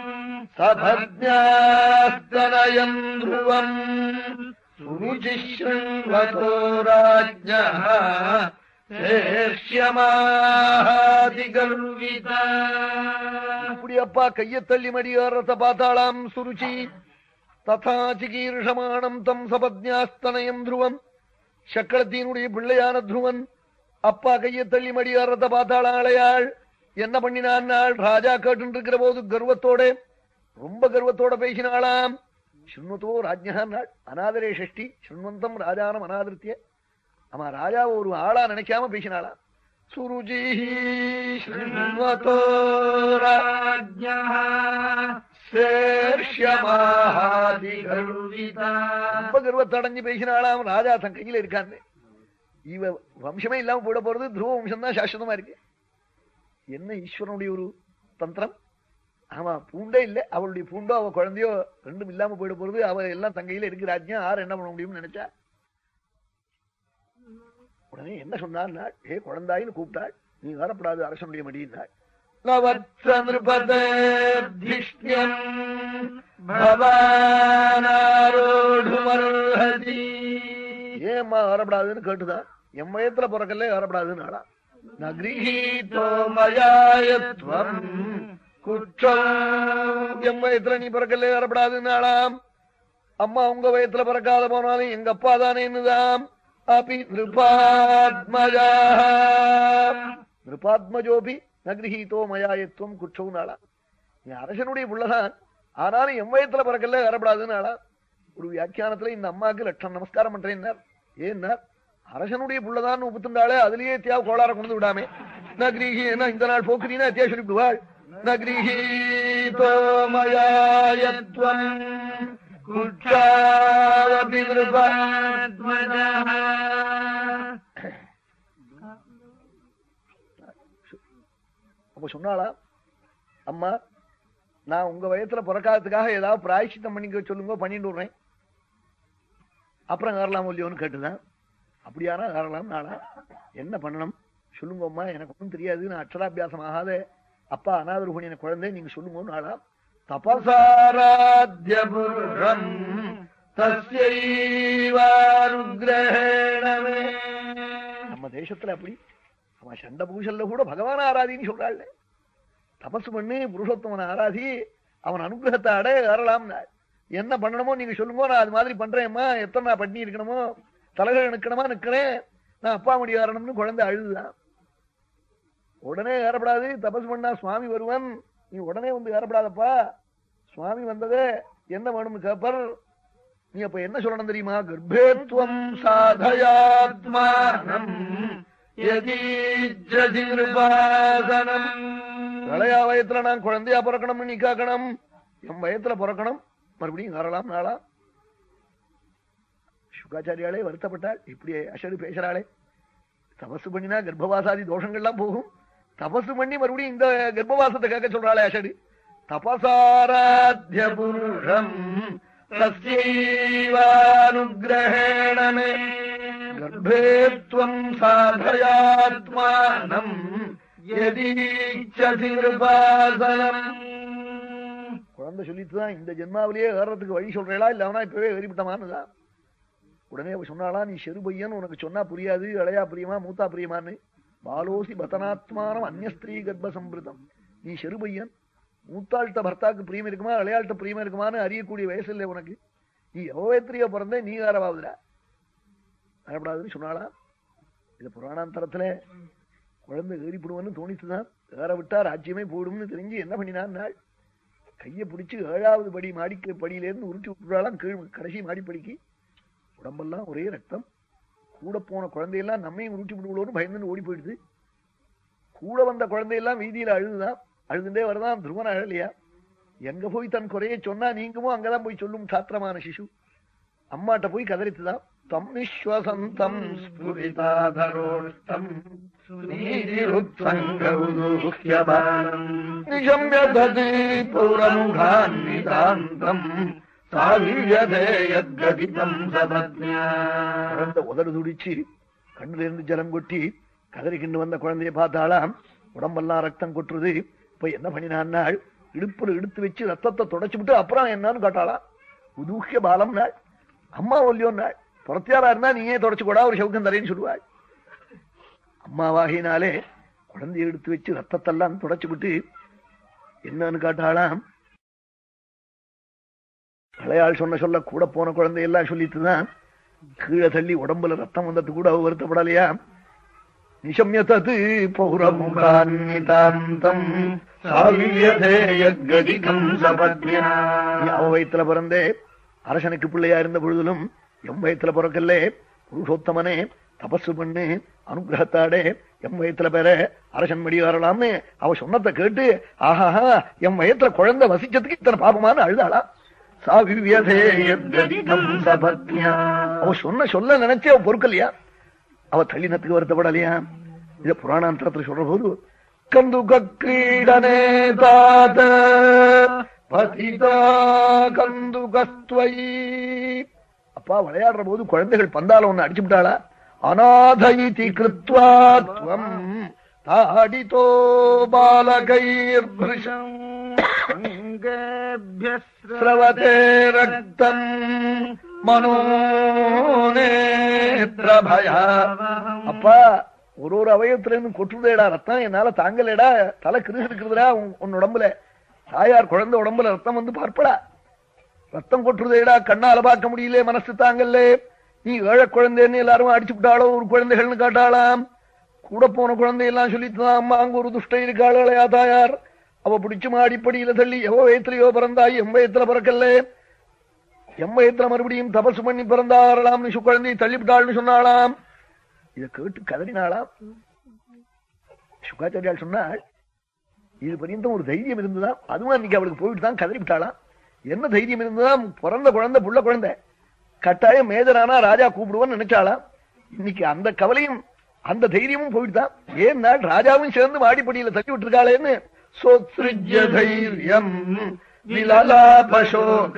सभज्ञास्तनयम् ध्रुवम् सुरुचिशृण्वतो राज्ञः शेष्यमाहादिगर्विता இப்படி அப்பா கையை தள்ளி மடி ஏறத பார்த்தாளாம் சுருச்சி ததா சிகீர்ஷமானம் தம் சபத்ஞாஸ்தனயம் துருவம் சக்கரத்தினுடைய பிள்ளையான துருவன் அப்பா கையை தள்ளி மடி ஏறத பார்த்தாளா அழையாள் என்ன பண்ணினான் நாள் ராஜா கேட்டு இருக்கிற போது கர்வத்தோட ரொம்ப கர்வத்தோட பேசினாளாம் சுண்மத்தோ ராஜ்யா நாள் அநாதரே ஷஷ்டி சுண்வந்தம் ராஜானம் அநாதிருத்திய ஆமா ராஜாவை ஒரு ஆளா நினைக்காம பேசினாளாம் சுருஜி शृण्वतो राज्ञः शेष्यमाहादिगर्विता ரொம்ப கர்வத்தடைஞ்சு பேசினாலாம் ராஜா தன் கையில இருக்கான்னு இவ வம்சமே இல்லாம போயிட போறது துருவ வம்சம் தான் சாஸ்வதமா இருக்கு என்ன ஈஸ்வரனுடைய ஒரு தந்திரம் ஆமா பூண்டே இல்ல அவளுடைய பூண்டோ அவ குழந்தையோ ரெண்டும் இல்லாம போயிட போறது அவ எல்லாம் தன் கையில இருக்கு ராஜ்யம் யார் என்ன பண்ண முடியும்னு நினைச்சா உடனே என்ன சொன்னாள் ஏ குழந்தாயின்னு கூப்பிட்டாள் நீ வரப்படாது அரசனுடைய மடியினாள் नवत्स नृपतेऽधिष्ण्यम् भवानारोढुमर्हति ஏம்மா வரப்படாதுன்னு கேட்டுதான் என் வயத்துல பிறக்கல வரப்படாதுன்னு ஆளா गृहीतो मयायत्वम् कुक्षम् என் வயத்துல நீ பிறக்கல வரப்படாதுன்னு ஆளாம் அம்மா உங்க வயத்துல பிறக்காத போனாலும் எங்க அப்பா தானேன்னுதாம் அபி நிருபாத்மஜா நிருபாத்மஜோபி நகிரகீதோ மயாயத்துவம் குற்றவும் நாளா நீ அரசனுடைய புள்ளதான் ஆனாலும் என் வயத்துல பிறக்கல வரப்படாதுன்னு ஆளா ஒரு வியாக்கியானத்துல இந்த அம்மாவுக்கு லட்சம் நமஸ்காரம் பண்றேன்னார் ஏன்னார் அரசனுடைய புள்ளதான் உப்புத்துண்டாளே அதுலயே தியா கோளார கொண்டு விடாமே நகிரீகி என்ன இந்த நாள் போக்குறீனா தியா சொல்லிவிடுவாள் नगृहीतो मयायत्वम् कुक्षावपि नृपात्मजः அப்ப சொன்னாளா அம்மா நான் உங்க வயத்துல பிறக்காததுக்காக ஏதாவது பிராயச்சித்தம் பண்ணிக்க சொல்லுங்க பண்ணிட்டு விடுறேன் அப்புறம் ஏறலாம் இல்லையோன்னு கேட்டுதான் அப்படியானா ஏறலாம் நாளா என்ன பண்ணணும் சொல்லுங்க அம்மா எனக்கு ஒன்றும் தெரியாது நான் அக்ஷராபியாசம் ஆகாத அப்பா அனாதரூபணி எனக்கு குழந்தை நீங்க சொல்லுங்க நாளா தபசா साराध्यपुरुषम् तस्यैवानुग्रहेण मे நம்ம தேசத்துல அப்படி அவன் சண்ட பூசல்ல கூட பகவான ஆராதின்னு சொல்றாள் தபசு பண்ணி புருஷோத்தமனை ஆராதி அவன் அனுகிரகத்தை அட ஏறலாம் என்ன பண்ணணுமோ நீங்க சொல்லுங்க நான் அது மாதிரி பண்றேன்மா எத்தனை நான் பண்ணி இருக்கணுமோ தலைகள் நிக்கணுமா நிக்கிறேன் நான் அப்பா முடி ஏறணும்னு குழந்தை அழுதுதான் உடனே ஏறப்படாது தபஸ் பண்ணா சுவாமி வருவன் நீ உடனே வந்து ஏறப்படாதப்பா சுவாமி வந்ததே என்ன வேணும்னு கேப்பர் நீ அப்ப என்ன சொல்லணும் தெரியுமா கர்ப்பேத்வம் சாதயாத்மானம் யதீஜ்ஜசி நிருபாசனம் இளையா வயத்துல நான் குழந்தையா பிறக்கணும்னு நீ கேட்கணும் என் வயத்துல பிறக்கணும் மறுபடியும் வரலாம் நாளாம் சுகாச்சாரியாலே வருத்தப்பட்டாள் இப்படி அஷடு பேசுறாளே தபசு பண்ணினா கர்ப்பவாசாதி தோஷங்கள்லாம் போகும் தபசு பண்ணி மறுபடியும் இந்த கர்ப்பவாசத்தை கேட்க சொல்றாளே அஷடு தபசாராத்திய புருஷம் தஸ்யைவானுகிரகேண மே கர்ப்பேத்வம் சாதயாத்மானம் யதீச்சசி நிருபாசனம் குழந்தை சொல்லிட்டுதான் இந்த ஜென்மாவிலேயே ஏறதுக்கு வழி சொல்றேளா இல்ல அவனா இப்பவே ஏறிவிட்டமான்னுதான் உடனே அவ சொன்னாளா நீ செரு பையன் உனக்கு சொன்னா புரியாது இளையா பிரியமா மூத்தா பிரியமான்னு பாலோசி பதனாத்மானம் அந்நிய ஸ்திரீ கர்ப்ப சம்பிருதம் நீ செரு பையன் மூத்தாள்கிட்ட பர்த்தாக்கு பிரியம் இருக்குமா இளையாள்கிட்ட பிரியம் இருக்குமான்னு அறியக்கூடிய வயசு இல்லை உனக்கு நீ எவ்வளோ பிறந்தே நீ யாரவாகுதுடா வரப்படாதுன்னு சொன்னாளா இது புராணாந்தரத்துல குழந்தை ஏறிப்படுவன்னு தோணித்துதான் ஏற விட்டா ராஜ்யமே போயிடும்னு தெரிஞ்சு என்ன பண்ணினான் நாள் கையை பிடிச்சு ஏழாவது படி மாடிக்கு படியிலேருந்து உருட்டி விட்டுறாளாம் கீழ் கடைசி மாடிப்படிக்கு உடம்பெல்லாம் ஒரே ரத்தம் கூட போன குழந்தையெல்லாம் நம்மையும் உருட்டி விடுவோம்னு பயந்துன்னு ஓடி போயிடுது கூட வந்த குழந்தையெல்லாம் வீதியில அழுதுதான் அழுதுண்டே வரதான் துருவன் அழலையா எங்க போய் தன் குறைய சொன்னா நீங்களும் அங்கதான் போய் சொல்லும் சாத்திரமான சிசு அம்மாட்ட போய் கதறித்துதான் தம் நிஸ்வசந்தம் ஸ்புரிதாதரோஷ்டம் நீதிருத்சங்கௌதுஹ்யபானம் நிஷம்ய ததி பௌரமுகான்விதாந்தம் சாவியதே யத்கதிதம் சபத்யா குழந்தை உதடு துடிச்சு கண்ணுல இருந்து ஜலம் கொட்டி கதறிக்கிண்டு வந்த குழந்தைய பார்த்தாலாம் உடம்பெல்லாம் ரத்தம் கொட்டுறது இப்ப என்ன பண்ணினான்னாள் இடுப்புல இடுத்து வச்சு ரத்தத்தை தொடச்சு விட்டு அப்புறம் என்னன்னு காட்டாளாம் உதூக்கிய பாலம் நாள் அம்மா ஒல்லியோ நாள் புறத்தியாரா இருந்தா நீயே தொடச்சு கூடா ஒரு சவுக்கம் தரேன்னு சொல்லுவாள் அம்மாவாகினாலே குழந்தைய எடுத்து வச்சு ரத்தத்தெல்லாம் தொடச்சு விட்டு என்னன்னு காட்டாளாம் பழையாள் சொன்ன சொல்ல கூட போன குழந்தையெல்லாம் சொல்லிட்டுதான் கீழே தள்ளி உடம்புல ரத்தம் வந்தது கூட அவ வருத்தப்படலையா நிஷம்யதது பௌரமுகான்விதாந்தம் சாவியதே யத்கதிதம் சபத்யா நீ அவ வயத்துல பிறந்தே அரசனுக்கு பிள்ளையா இருந்த பொழுதிலும் எம் வயத்துல பிறக்கல்லே புருஷோத்தமனே தபசு பண்ணு அனுகிரகத்தாடே எம் வயத்துல பேர அரசன் மடி வரலாம்னு அவ சொன்னதை கேட்டு ஆஹாஹா எம் வயத்துல குழந்தை வசிச்சதுக்கு இத்தனை பாபமானு அழுதாளா சாவியதே யத்கதிதம் சபத்யா அவ சொன்ன சொல்ல நினைச்சே அவ பொறுக்கலையா அவ தள்ளினத்துக்கு வருத்தப்படலையா இத புராணாந்தரத்துல சொல்ற போது கந்துக கிரீடனே தாத பதிதா கந்துகஸ்துவயி அப்பா விளையாடுற போது குழந்தைகள் பந்தால ஒண்ணு அடிச்சு விட்டாளா அநாதயிதி கிருத்வாத்வம் தாடிதோ பாலகைர்பிருஷம் ஸ்ரவதே ரக்தம் மனோநேத்ரபயா அப்பா ஒரு ஒரு அவயத்துல இருந்து கொட்டுதேடா ரத்தம் என்னால தாங்கலேடா தலை கிருசு இருக்கிறதுடா உன் உன் உடம்புல தாயார் குழந்தை உடம்புல ரத்தம் வந்து பார்ப்படா ரத்தம் கொட்டுறதேடா கண்ணால பார்க்க முடியல மனசு தாங்கல்ல நீ ஏழை குழந்தைன்னு எல்லாரும் அடிச்சு விட்டாளோ ஒரு குழந்தைகள்னு காட்டாளாம் கூட போன குழந்தையெல்லாம் சொல்லிட்டுதான் அம்மா அங்க ஒரு துஷ்ட இருக்காளையா தாயார் அவ பிடிச்சு மாடிப்படியில தள்ளி எவ வயத்திலையோ பிறந்தாய் எம் வயத்துல பிறக்கல்ல எம் வயத்துல மறுபடியும் தபசு பண்ணி பிறந்தாரலாம் குழந்தையை தள்ளிவிட்டாள்னு சொன்னாளாம் இதை கேட்டு கதறினாளாம் சுகாச்சாரியால் சொன்னாள் இது பரியந்தம் ஒரு தைரியம் இருந்துதான் அதுவும் அன்னைக்கு அவளுக்கு போயிட்டு தான் கதறி விட்டாளாம் என்ன தைரியம் இருந்துதான் பிறந்த குழந்தை புள்ள குழந்தை கட்டாயம் மேஜரானா ராஜா கூப்பிடுவான்னு நினைச்சாளாம் இன்னைக்கு அந்த கவலையும் அந்த தைரியமும் போயிட்டுதான் ஏன் நாள் ராஜாவும் சேர்ந்து மாடிப்படியில தள்ளி விட்டுருக்காளேன்னு சோத்ரிஜ்ய தைரியம் விலலாபசோக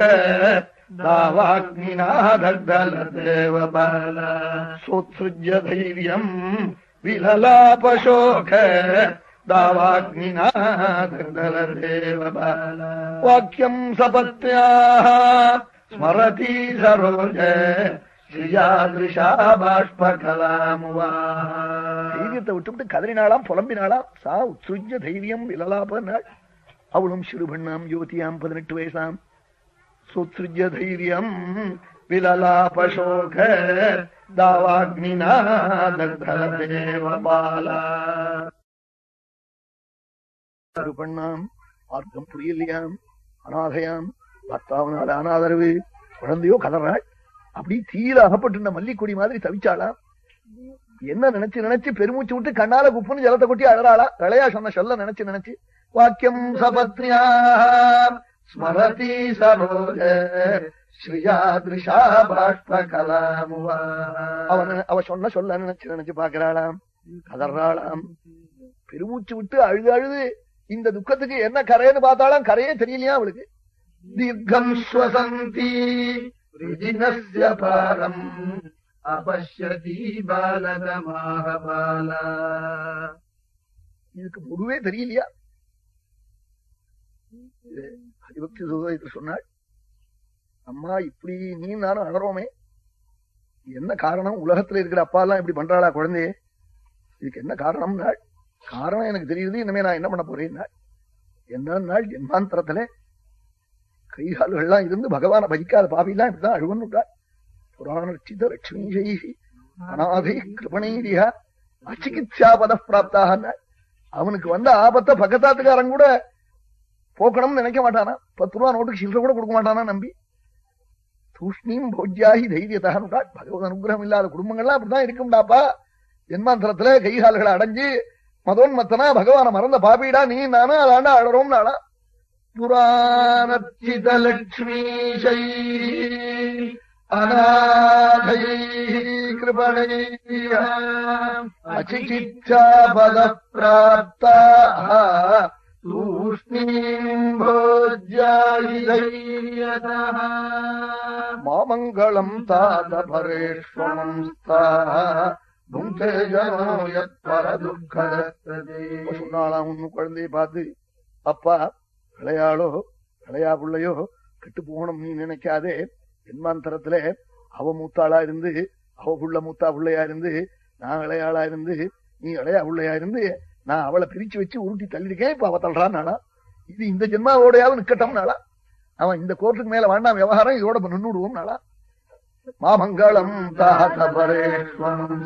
தாவாக்னிநாதேவபால சோத்ருஜ்ய தைரியம் விலலாபசோக தாவாக்னிநாதேவபால வாக்கியம் சபத்யா ஸ்மரதி சரோஜ ஸ்ரீயாதிருஷா பாஷ்பகலாமுவா தைரியத்தை விட்டுவிட்டு கதறினாளாம் புலம்பினாளாம் சா உத்ருஜ்ய தைரியம் விலலாபனாள் அவளும் சிறுபண்ணாம் யுவதியாம் பதினெட்டு வயசாம் சுத்ருஜ்ய தைரியம் விலலாபசோக தாவாக்னிநாதேவபாலா ஒரு பெண்ணாம் மார்க்கம் புரியலையாம் அனாதையாம் பத்தாவனால அனாதரவு குழந்தையோ கதறாள் அப்படி தீயில அகப்பட்டு மல்லிக்கொடி மாதிரி தவிச்சாளாம் என்ன நினைச்சு நினைச்சு பெருமூச்சு விட்டு கண்ணால குப்புன்னு ஜலத்தை கொட்டி அழறாளா களையா சொன்ன சொல்ல நினைச்சு நினைச்சு வாக்கியம் சபத்ரியா ஸ்மரதி சரோஜ ஸ்ரீயாதிருஷா பாஷ்ப கலாமுவா அவன் அவ சொன்ன சொல்ல நினைச்சு நினைச்சு பாக்குறாளாம் கதறாளாம் பெருமூச்சு விட்டு அழுது அழுது இந்த துக்கத்துக்கு என்ன கரைன்னு பார்த்தாலும் கரையே தெரியலையா அவளுக்கு தீர்க்கம் ஸ்வசந்தி ரிஜினஸ்ய பாரம் அபஷ்யதி பாலகமாக பாலா இதுக்கு முடிவே தெரியலையா இது ஹரிபக்தி சுகோதரி சொன்னாள் அம்மா இப்படி நீ நானும் அழறோமே என்ன காரணம் உலகத்துல இருக்கிற அப்பா எல்லாம் இப்படி பண்றாளா குழந்தையே இதுக்கு என்ன காரணம் நாள் காரணம் எனக்கு தெரியுது இனிமே நான் என்ன பண்ண போறேன் என்ன நாள் ஜென்மாந்தரத்துல கை கால்கள்லாம் இருந்து பகவான பஜிக்காத பாபிலாம் இப்படிதான் அழுவன்னுட்டாள் புராணர்ச்சித லட்சுமி அநாதை கிருபணீரியா அச்சிகித்யா பத பிராப்தாக அவனுக்கு வந்த ஆபத்தை பக்கத்தாத்துக்காரன் கூட போக்கணும்னு நினைக்க மாட்டானா பத்து ரூபா நோட்டுக்கு சில்லற கூட கொடுக்க மாட்டானா நம்பி தூஷ்ணீம் போஜ்யாகி தைரியத்தானுட்டா பகவத் அனுகிரகம் இல்லாத குடும்பங்கள்லாம் அப்படிதான் இருக்கும்டாப்பா ஜென்மாந்தரத்துல கைகால்களை அடைஞ்சு மதோன்மத்தனா பகவான மறந்த பாபிடா நீ நானும் அதாண்டா அழறோம் நாளா புராணத்தி சிதலக்ஷ்மீஷை அநாதை கிருபணை அச்சிகிச்சா பத பிராப்தா தூஷ்ணீம் போஜ்யாயிதையதः மாமங்கலம் தாத பரேஷ்வமம் புங்கே ஜனோ யத் பரதுக்கதஸ்ததே சொன்னாலாம் ஒண்ணு குழந்தைய பார்த்து அப்பா விளையாளோ விளையா பிள்ளையோ கெட்டு போகணும் நீ நினைக்காதே ஜென்மாந்தரத்துல அவ மூத்தாளா இருந்து அவ புள்ள மூத்தா பிள்ளையா இருந்து நான் இளையாளா இருந்து நீ இளையா பிள்ளையா இருந்து நான் அவளை பிரிச்சு வச்சு உருட்டி தள்ளிருக்கேன் இப்ப அவ தள்ளுறான் நாளா இது இந்த ஜென்மாவோடையாவது நிக்கட்டும் நாளா அவன் இந்த கோர்ட்டுக்கு மேல வேண்டாம் விவகாரம் இதோட நின்றுடுவோம் நாளா மாமங்கலம் தாத பரேஷ்வமம்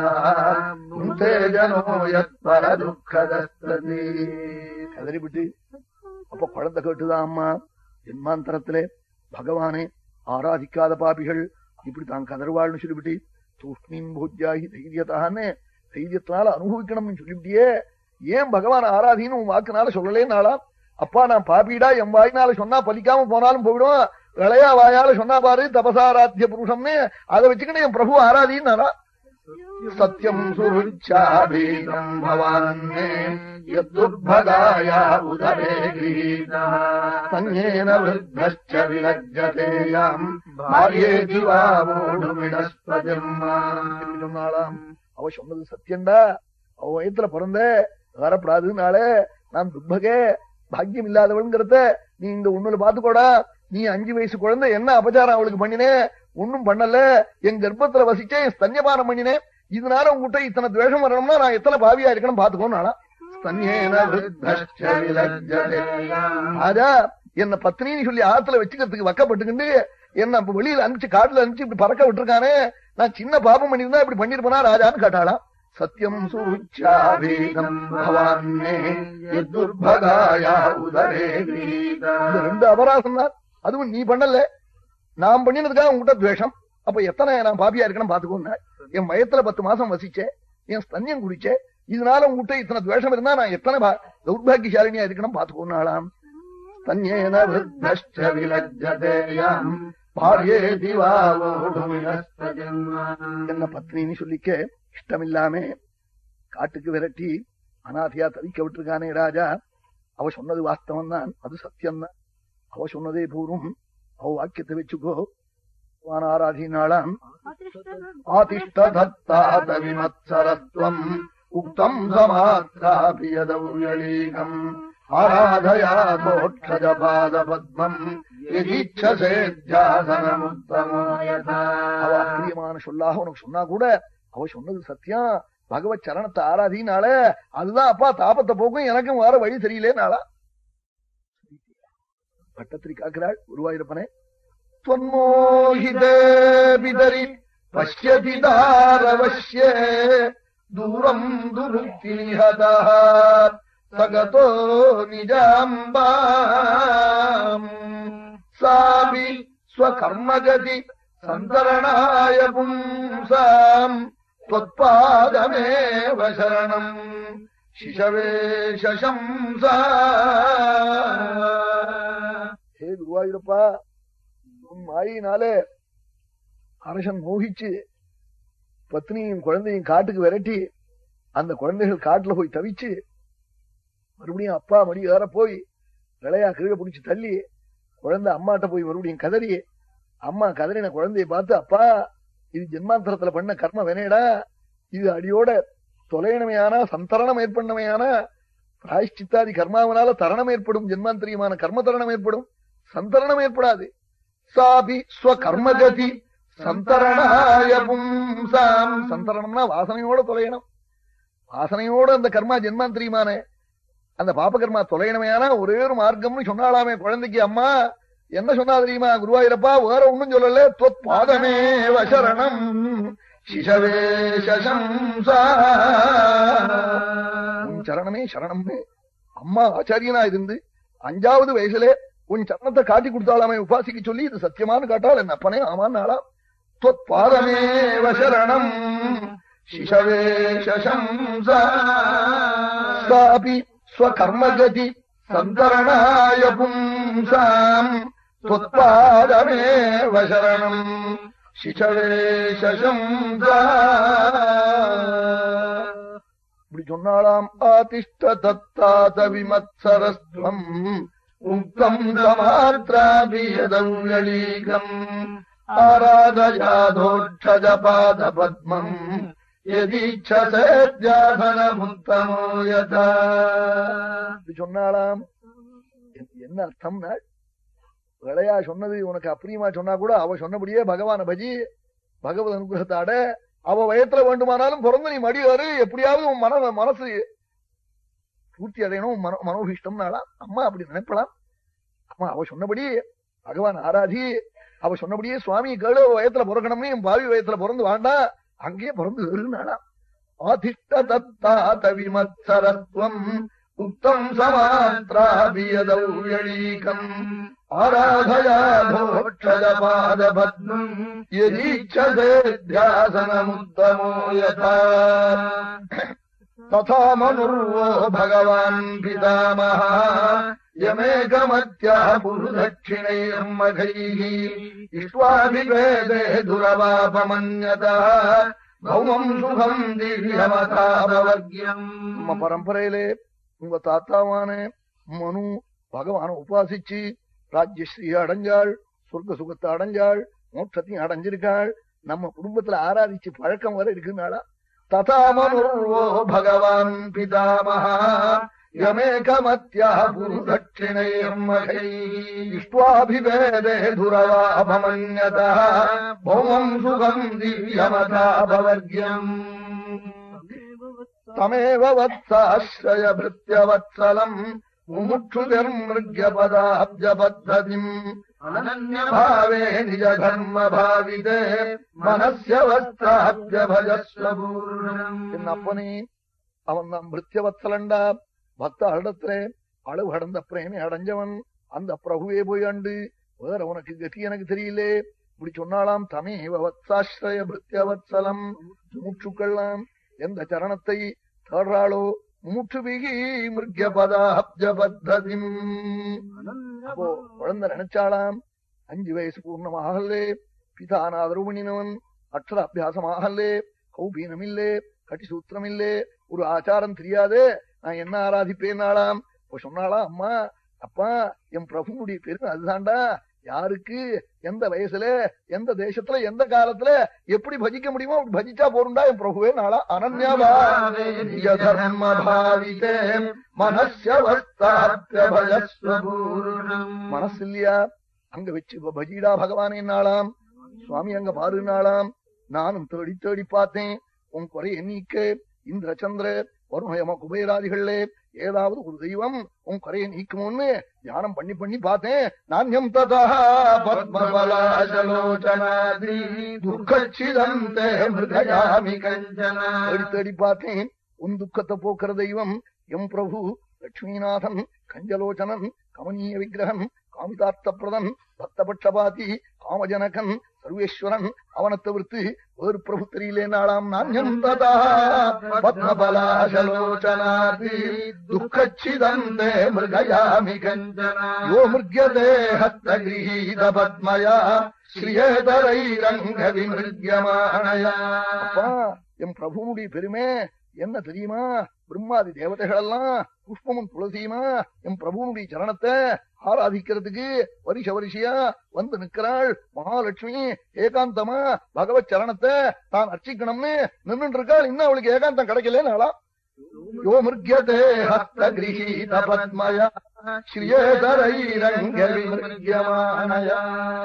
புங்கே ஜனோ யத் பரதுக்கதஸ்ததே கதறிவிட்டு அப்ப குழந்தை கேட்டுதான் அம்மா ஜென்மாந்தரத்திலே பகவானே ஆராதிக்காத பாபிகள் இப்படி தான் கதறுவாள்னு சொல்லிவிட்டு தூஷ்ணீம் பூஜ்யாகி தைரியத்தான்னு தைரியத்தினால அனுபவிக்கணும்னு சொல்லிவிட்டியே ஏன் பகவான் ஆராதின்னு உன் வாக்குனால சொல்லலே நாளா அப்பா நான் பாபிடா என் வாயினால சொன்னா பலிக்காம போனாலும் போயிடும் விளையா வாயால சொன்னா பாரு தபசாராத்திய புருஷம்னு அதை வச்சுக்கிட்டு என் பிரபு ஆராதின்னு சத்தியம் சுருச்சாபீதம் பவான்னே யத்துர்பகாயா உதரே கிரீதா சஞ்சேன விருத்தश्च விலஜ்ஜதேயாம் பாரியேதி வா மூடுமிடஸ்பஜம்மா சொன்னாலாம் அவ சொன்னது சத்தியம்டா அவ வயத்துல பிறந்த வரப்படாதுனாலே நான் துர்பகே பாக்கியம் இல்லாதவள்ங்கிறத நீ இந்த உண்மையில பாத்துக்கோடா நீ அஞ்சு வயசு குழந்தை என்ன அபச்சாரம் அவளுக்கு பண்ணினே ஒண்ணும் பண்ணல என் கர்ப்பத்துல வசிச்சே என் ஸ்தன்யபானம் பண்ணினேன் இதனால உங்ககிட்ட இத்தனை துவேஷம் வரணும்னா நான் எத்தனை பாவியா இருக்கணும் பாத்துக்கோன்னு ஸ்தன்யேன விருத்தश्च விலஜ்ஜதேயாம் ராஜா என்ன பத்னின்னு சொல்லி ஆத்துல வச்சுக்கிறதுக்கு வக்கப்பட்டுக்கிண்டு என்ன அப்ப வெளியில அனுப்பிச்சு காட்டுல அனுப்பிச்சு இப்படி பறக்க விட்டுருக்கானே நான் சின்ன பாபம் பண்ணிருந்தா இப்படி பண்ணிருப்பனா ராஜான்னு கேட்டாளாம் சத்தியம் சாபீதம் பவான்னே யத்துர்பகாயா உதரே கிரீதா இந்த ரெண்டு அபராசம் தான் அதுவும் நீ பண்ணல நான் பண்ணினதுக்காக உங்ககிட்ட துவேஷம் அப்ப எத்தனை நான் பாப்பியா இருக்கணும் பாத்துக்கோங்க என் வயத்துல பத்து மாசம் வசிச்சேன் என் ஸ்தன்யம் குடிச்சேன் இதனால உங்ககிட்ட இத்தனை துவேஷம் இருந்தா நான் எத்தனை பா- தௌர்பாகியசாலினியா இருக்கணும் பாத்துக்கோன்னாலாம் ஸ்தன்யேன விருத்தश्च விலஜ்ஜதேயாம் பாரியேதி வா மூடுமிடஸ்பஜம்மா என்ன பத்னின்னு சொல்லிக்க இஷ்டமில்லாம காட்டுக்கு விரட்டி அனாதையா தவிக்க விட்டுருக்கானே ராஜா அவ சொன்னது வாஸ்தவம் தான் அது சத்தியம்தான் அவ சொன்னதே பூர்வம் அவ வாக்கியத்தை வச்சுக்கோ பகவான் ஆராதினாளாம் ஆதிஷ்டதத்தாத விமத்சரத்வம் உக்தம் சமாத்ராபியதௌயலீகம் ஆராதயா கோட்சஜ பாத பத்மம் யதீட்சசேத்யாசனமுத்தமோ யதா அவ பிரியமான சொல்லாக உனக்கு சொன்னா கூட அவ சொன்னது சத்தியம் பகவத் சரணத்தை ஆராதினால அதுதான் அப்பா தாபத்தை போக்கும் எனக்கும் வர வழி தெரியலேனாளா பட்டத்திரி காக்கிறாள் குருவாயூரப்பனே त्वन्मोहिते पितरि पश्यति दारवश्ये दूरम् दुरुक्तिनिहतः सगतो निजाम्बाम् सापि स्वकर्मगति सन्तरणाय पुंसाम् त्वत्पादमेव शरणम् शिशवे शशंसा ஹே குருவாயூரப்பா உன் மாயினாலே அரசன் மோகிச்சு பத்னியும் குழந்தையும் காட்டுக்கு விரட்டி அந்த குழந்தைகள் காட்டுல போய் தவிச்சு மறுபடியும் அப்பா மடி ஏற போய் விளையா கீழே பிடிச்சு தள்ளி குழந்தை அம்மாட்ட போய் மறுபடியும் கதறி அம்மா கதறின குழந்தைய பார்த்து அப்பா இது ஜென்மாந்தரத்துல பண்ண கர்ம வினையடா இது அடியோட தொலையணமையானா சந்தரணம் ஏற்பண்ணமையானா பிராயஷ்சித்தாதி கர்மாவனால தரணம் ஏற்படும் ஜென்மாந்தரியமான கர்ம தரணம் ஏற்படும் சந்தரணம் ஏற்படாது सापि स्वकर्मगति सन्तरणाय पुंसाम् சந்தரணம்னா வாசனையோட தொலையணும் வாசனையோட அந்த கர்மா ஜென்மாந்திரியமான அந்த பாப கர்மா தொலையணுமையானா ஒரே ஒரு மார்க்கம்னு சொன்னாலாமே குழந்தைக்கு அம்மா என்ன சொன்னா தெரியுமா குருவாயூரப்பா வேற ஒண்ணும் சொல்லல தொத் பாதமே பாதமேவ शिशवे शशंसा உன் சரணமே சரணம்னு அம்மா ஆச்சாரியனா இருந்து அஞ்சாவது வயசுல உன் சரணத்தை காட்டி கொடுத்தாலாமே உபாசிக்க சொல்லி இது சத்தியமானு காட்டால் என் அப்பனே ஆமான்னு ஆளா தொத் பாதமே पादमेव शरणम् शिशवे शशंसा சாபி स्वकर्मगति सन्तरणाय पुंसाम् त्वत्पादमेव शरणम् शिशवे शशंसा இப்படி சொன்னாலாம் ஆதிஷ்ட தத்தாத விமத்சரஸ்துவம் उक्तम् समात्राभियदौललीकम् आराधयाधोक्षजपादपद्मम् यदीक्षसेत्यासनमुत्तमो यथा இப்படி சொன்னாலாம் எ- என்ன அர்த்தம்னா விளையா சொன்னது உனக்கு அப்பிரியமா சொன்னா கூட அவ சொன்னபடியே பகவான பஜி பகவத் அனுகிரகத்தாட அவ வயத்துல வேண்டுமானாலும் பிறந்து நீ மடியாரு எப்படியாவது உன் மன மனசு பூர்த்தி அடையணும் உன் மனோ மனோபிஷ்டம்னாலாம் அம்மா அப்படி நினைப்பலாம் அம்மா அவ சொன்னபடி பகவான் ஆராதி அவ சொன்னபடியே சுவாமி கேளு அவ வயத்துல பிறக்கணும்னு என் பாவி வயத்துல பிறந்து வாண்டாம் அங்கேயே பிறந்து வருனாலாம் ஆதிஷ்ட தத்தாத विमत्सरत्वम् उक्तम् समात्राभियदौयलीकम् आराधयाधोक्षजपादपद्मम् यदीक्षसेध्यासनमुत्तमो यथा तथा मनुर्वो भगवान् पितामहः यमेकमत्याः पुरुदक्षिणैर्मघैः इष्वाभिवेदे दुरवापमन्यतः भौमम् सुखम् दिव्यमतापवर्ग्यम् நம்ம பரம்பரையிலே உங்க தாத்தாவான மனு பகவான உபாசிச்சு ராஜ்யஸ்ரீ அடைஞ்சாள் சொர்க்க சுகத்தை அடைஞ்சாள் மோட்சத்தையும் அடைஞ்சிருக்காள் நம்ம குடும்பத்துல ஆராதிச்சு பழக்கம் வர இருக்குனாளா तथा मनुर्वो भगवान् पितामहः यमेकमत्याः पुरुदक्षिणैर्मघैः इष्ट्वाभिवेदे धुरवाभमन्यतः भौमम् सुखम् दिव्यमतापवर्ग्यम् तमेव वत्साश्रयभृत्यवत्सलम् मुमुक्षुभिर्मृग्यपदाब्जपद्धतिम् अनन्यभावे निजधर्मभाविते मनस्य वस्त्राभ्यभजस्व पूर्णम् என் அப்பனே அவன் தான் மிருத்தியவத்சலண்டா பக்த அடத்திலே அளவு கடந்த பிரேமை அடைஞ்சவன் அந்த பிரபுவே போய் அண்டு வேற உனக்கு கதி எனக்கு தெரியலே இப்படி சொன்னாலாம் தமேவ வத்சாஸ்ரய மிருத்தியவத்சலம் மூச்சுக்கள்லாம் எந்த சரணத்தை தேடுறாளோ மூச்சுபிகி மிருகபதாப்ஜ பத்ததிம் அப்போ குழந்தை நினைச்சாளாம் அஞ்சு வயசு பூர்ணமாகலே பிதானாதரவு பண்ணினவன் அக்ஷர அபியாசம் ஆகலே கௌபீனமில்லே கட்டிசூத்திரமில்லே ஒரு ஆச்சாரம் தெரியாதே நான் என்ன ஆராதிப்பேனாளாம் இப்ப சொன்னாளா அம்மா அப்பா என் பிரபுனுடைய பெருமை அதுதான்டா யாருக்கு எந்த வயசுல எந்த தேசத்துல எந்த காலத்துல எப்படி பஜிக்க முடியுமோ அப்படி பஜிச்சா போருண்டா என் பிரபுவே நாளா भावे அனன்யா निजधर्मभाविते मनस्य वस्त्राभ्यभजस्व पूर्णम् மனசு இல்லையா அங்க வச்சு ப- பஜிடா பகவானே நாளாம் சுவாமி அங்க பாருனாளாம் நானும் தேடி தேடி பார்த்தேன் உன் குறைய நீக்க இந்திர சந்திர வருணயம குபேராதிகளே ஏதாவது ஒரு தெய்வம் உன் குறைய நீக்குமோன்னு தியானம் பண்ணி பண்ணி பார்த்தேன் நாண்யம் ததா पद्मबलाचलोचनाद्री दुःखच्छिदन्ते मृगयामि कञ्चन தேடி தேடி பார்த்தேன் உன் துக்கத்தை போக்குற தெய்வம் எம் பிரபு லட்சுமிநாதன் கஞ்சலோச்சனன் கமனீய விக்கிரகன் காமிதார்த்தப்பிரதன் பக்தபட்சபாதி காமஜனகன் சர்வேஸ்வரன் அவனை தவிர்த்து வேறு பிரபு தெரியலேனாளாம் நாண்யம் ததா பத்மபலாசலோச்சனாதி துக்கச்சிதந்தே மிருகயாமி கஞ்சனா யோ மிருக்யதே ஹஸ்தகிரீத பத்மயா ஸ்ரீயதரைரங்க விமிருக்யமானயா அப்பா என் பிரபுனுடைய பெருமை என்ன தெரியுமா பிரம்மாதி தேவதைகள் எல்லாம் புஷ்பமும் துளசியுமா என் பிரபுனுடைய சரணத்தை ஆராதிக்கிறதுக்கு வருஷ வருஷியா வந்து நிக்கிறாள் மகாலட்சுமி ஏகாந்தமா பகவத் சரணத்தை தான் அர்ச்சிக்கணும்னு நின்று இருக்காள் இன்னும் அவளுக்கு ஏகாந்தம் கிடைக்கலன்னு யோ மிருக்யதே ஹஸ்தகிரீத பத்மயா ஸ்ரீயதரைரங்க விமிருக்யமானயா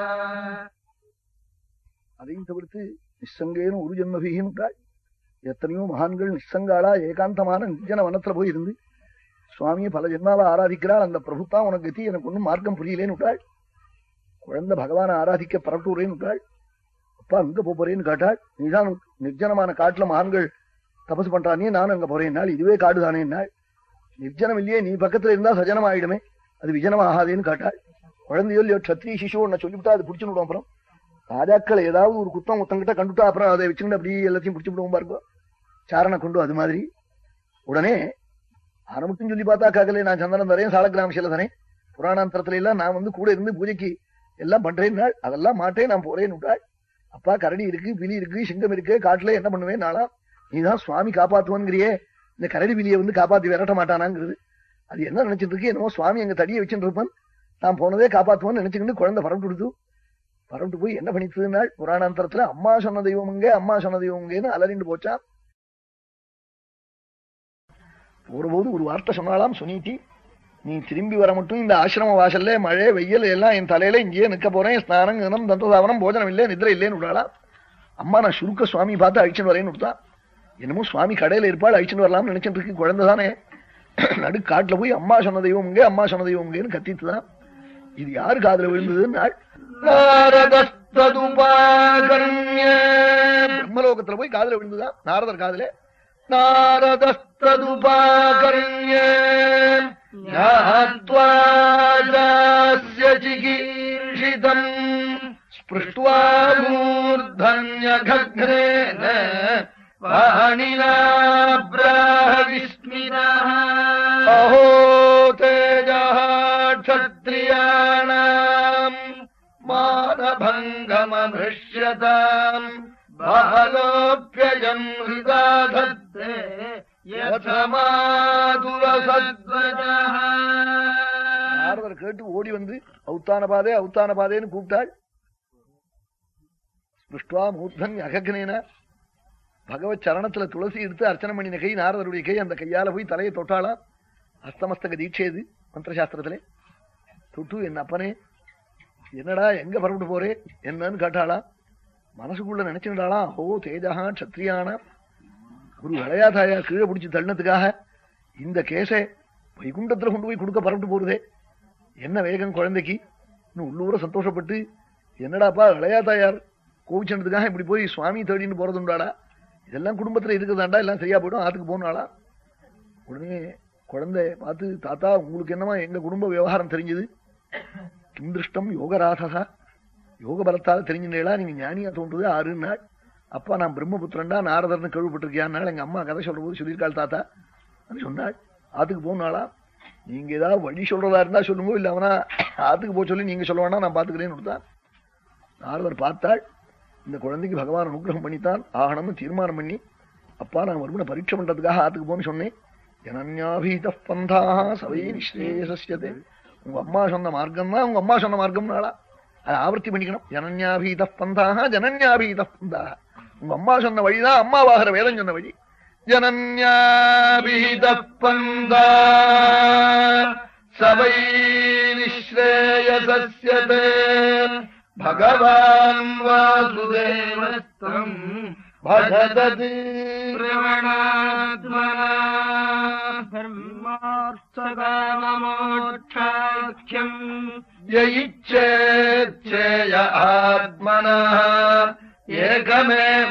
அதையும் தவிர்த்து நிசங்கேனும் ஒரு ஜென்மபிகின்றாள் எத்தனையோ மகான்கள் நிசங்காளா ஏகாந்தமான நிர்ஜன வனத்துல போய் இருந்து சுவாமியை பல ஜென்மாவை ஆராதிக்கிறாள் அந்த பிரபுத்தான் உனக்கு கத்தி எனக்கு ஒன்னும் மார்க்கம் புரியலேன்னு விட்டாள் குழந்தை பகவானை ஆராதிக்க பரட்டுறேன்னு விட்டாள் அப்பா அங்க போப் போறேன்னு கேட்டாள் நீதான் நிர்ஜனமான காட்டுல மகான்கள் தபசு பண்றானே நானும் அங்க போறேன் இதுவே காடு தானே நிர்ஜனம் இல்லையே நீ பக்கத்துல இருந்தா சஜனம் ஆயிடுமே அது விஜனம் ஆகாதேன்னு கேட்டாள் குழந்தையோ இல்லையோ க்ஷத்ரிய சிசு உன்னை சொல்லிவிட்டா அது பிடிச்சு விடும் அப்புறம் ராஜாக்கள் ஏதாவது ஒரு குத்தம் ஒருத்தங்கிட்ட கண்டுட்டா அப்புறம் அதை வச்சுக்கிட்டு அப்படியே எல்லாத்தையும் பிடிச்சு விடுவோம் பாருங்க சாரணை கொண்டு அது மாதிரி உடனே ஆரம்பிட்டும் சொல்லி பார்த்தா காக்கலே நான் சந்தனம் தரேன் சாலக்கிராமசில தரேன் புராணாந்தரத்துல எல்லாம் நான் வந்து கூட இருந்து பூஜைக்கு எல்லாம் பண்றேன் அதெல்லாம் மாட்டேன் நான் போறேன்னு விட்டாள் அப்பா கரடி இருக்கு பிலி இருக்கு சிங்கம் இருக்கு காட்டுல என்ன பண்ணுவேன் நாளா நீதான் சுவாமி காப்பாத்துவான்ங்கிறியே இந்த கரடி பிலியை வந்து காப்பாத்தி விரட்ட மாட்டானாங்கிறது அது என்ன நினைச்சிட்டு இருக்கு என்னமோ சுவாமி எங்க தடியை வச்சுட்டு இருப்பான் நான் போனதே காப்பாத்துவான்னு நினைச்சுக்கிட்டு குழந்தை பரப்பு கொடுத்து பரண்டு போய் என்ன பண்ணிட்டுனாள் புராணாந்தரத்துல அம்மா சொன்ன தெய்வமுங்க அம்மா சொன்ன தெய்வமுங்கன்னு அலறிண்டு போச்சான் போறபோது ஒரு வார்த்தை சொன்னாலாம் சுனீட்டி நீ திரும்பி வர மட்டும் இந்த ஆசிரம வாசல்ல மழை வெயில் எல்லாம் என் தலையில இங்கேயே நிக்க போறேன் ஸ்நானம் கனம் தந்ததாவனம் போஜனம் இல்லை நிதிரை இல்லைன்னு விடாளாம் அம்மா நான் சுருக்க சுவாமி பார்த்து அழிச்சுன்னு வரேன்னு விட்டான் என்னமோ சுவாமி கடையில இருப்பாள் அழிச்சுன்னு வரலாம்னு நினைச்சிட்டு இருக்கு குழந்தை தானே நடு காட்டுல போய் அம்மா சொன்ன தெய்வமுங்க அம்மா சொன்ன தெய்வமுங்கன்னு கத்திட்டுதான் இது யாரு காதுல விழுந்ததுன்னு நாரதஸ்ததுபாகர்ணிய பிரம்மலோகத்துல போய் காதுல விழுந்துதான் நாரதர் காதுல நாரதஸ்ததுபாகர்ணிய ஞாத்வாஜாஸ்ய சிகீர்ஷிதம் ஸ்பிருஷ்ட்வா மூர்தன்யகக்னேன வாணிலாப்ராஹ விஸ்மிரः அஹோ தேஜः क्षत्रियाणाम् मानभङ्गमभृष्यताम् बालोऽप्ययम् हृदा धत्ते நாரதர் கேட்டு ஓடி வந்து அவுத்தான பாதே அவுத்தான பாதேன்னு கூப்பிட்டாள் ஸ்பிருஷ்டுவா மூர்த்தன் அகக்னேன பகவத் சரணத்துல துளசி எடுத்து அர்ச்சனை பண்ணின கை நாரதருடைய கை அந்த கையால போய் தலையை தொட்டாளாம் அஸ்தமஸ்தக தீட்சேது மந்திரசாஸ்திரத்திலே தொட்டு என் அப்பனே என்னடா எங்க பரப்பிட்டு போறே என்னன்னு கேட்டாளாம் மனசுக்குள்ள நினைச்சுட்டாளாம் ஓ தேஜகா சத்திரியானா ஒரு விளையாதாயா கீழே பிடிச்சி தள்ளினதுக்காக இந்த கேஸை வைகுண்டத்துல கொண்டு போய் கொடுக்க பரப்பிட்டு போறதே என்ன வேகம் குழந்தைக்கு இன்னும் உள்ளூர சந்தோஷப்பட்டு என்னடாப்பா விளையாதாயார் கோவிச்சனதுக்காக இப்படி போய் சுவாமி தேடின்னு போறதுண்டாடா இதெல்லாம் குடும்பத்துல இருக்குதாண்டா எல்லாம் சரியா போயிடும் ஆத்துக்கு போனாளா உடனே குழந்தை பார்த்து தாத்தா உங்களுக்கு என்னமா எங்க குடும்ப விவகாரம் தெரிஞ்சது கிம் திருஷ்டம் யோகராசகா யோக பலத்தால தெரிஞ்சுட்டா நீங்க ஞானியா தோன்றுது ஆறு நாள் அப்பா நான் பிரம்மபுத்திரன்டா நாரதர்னு கேள்விப்பட்டிருக்கியான்னால எங்க அம்மா கதை சொல்ற போது சொல்லியிருக்காள் தாத்தா அது சொன்னாள் ஆத்துக்கு போனாளா நீங்க ஏதாவது வழி சொல்றதா இருந்தா சொல்லுங்க இல்ல அவனா ஆத்துக்கு போக சொல்லி நீங்க சொல்ல வேணா நான் பாத்துக்கிறேன்னு கொடுத்தான் நாரதர் பார்த்தாள் இந்த குழந்தைக்கு பகவான் அனுகிரகம் பண்ணித்தான் ஆகணும்னு தீர்மானம் பண்ணி அப்பா நான் வருமனை பரீட்சை பண்றதுக்காக ஆத்துக்கு போன்னு சொன்னேன் ஜனன்யாபீத பந்தா சவை நிஸ்ரேயசஸ்யதே உங்க அம்மா சொன்ன மார்க்கம் தான் உங்க அம்மா சொன்ன மார்க்கம்னாலா அதை ஆவர்த்தி பண்ணிக்கணும் ஜனன்யாபீத பந்தாக ஜனன்யாபீத பந்தாக உங்க அம்மா சொன்ன வழிதான் அம்மாவாகிற வேதம் சொன்ன வழி ஜனன்யாபீத பந்தா சவை நிஸ்ரேயசஸ்யதே பகவான் வாசுதேவஸ்தம் பஜததி धर्मार्थकाममोक्षाख्यम् यैच्छेच्छेय आत्मनः एकमेव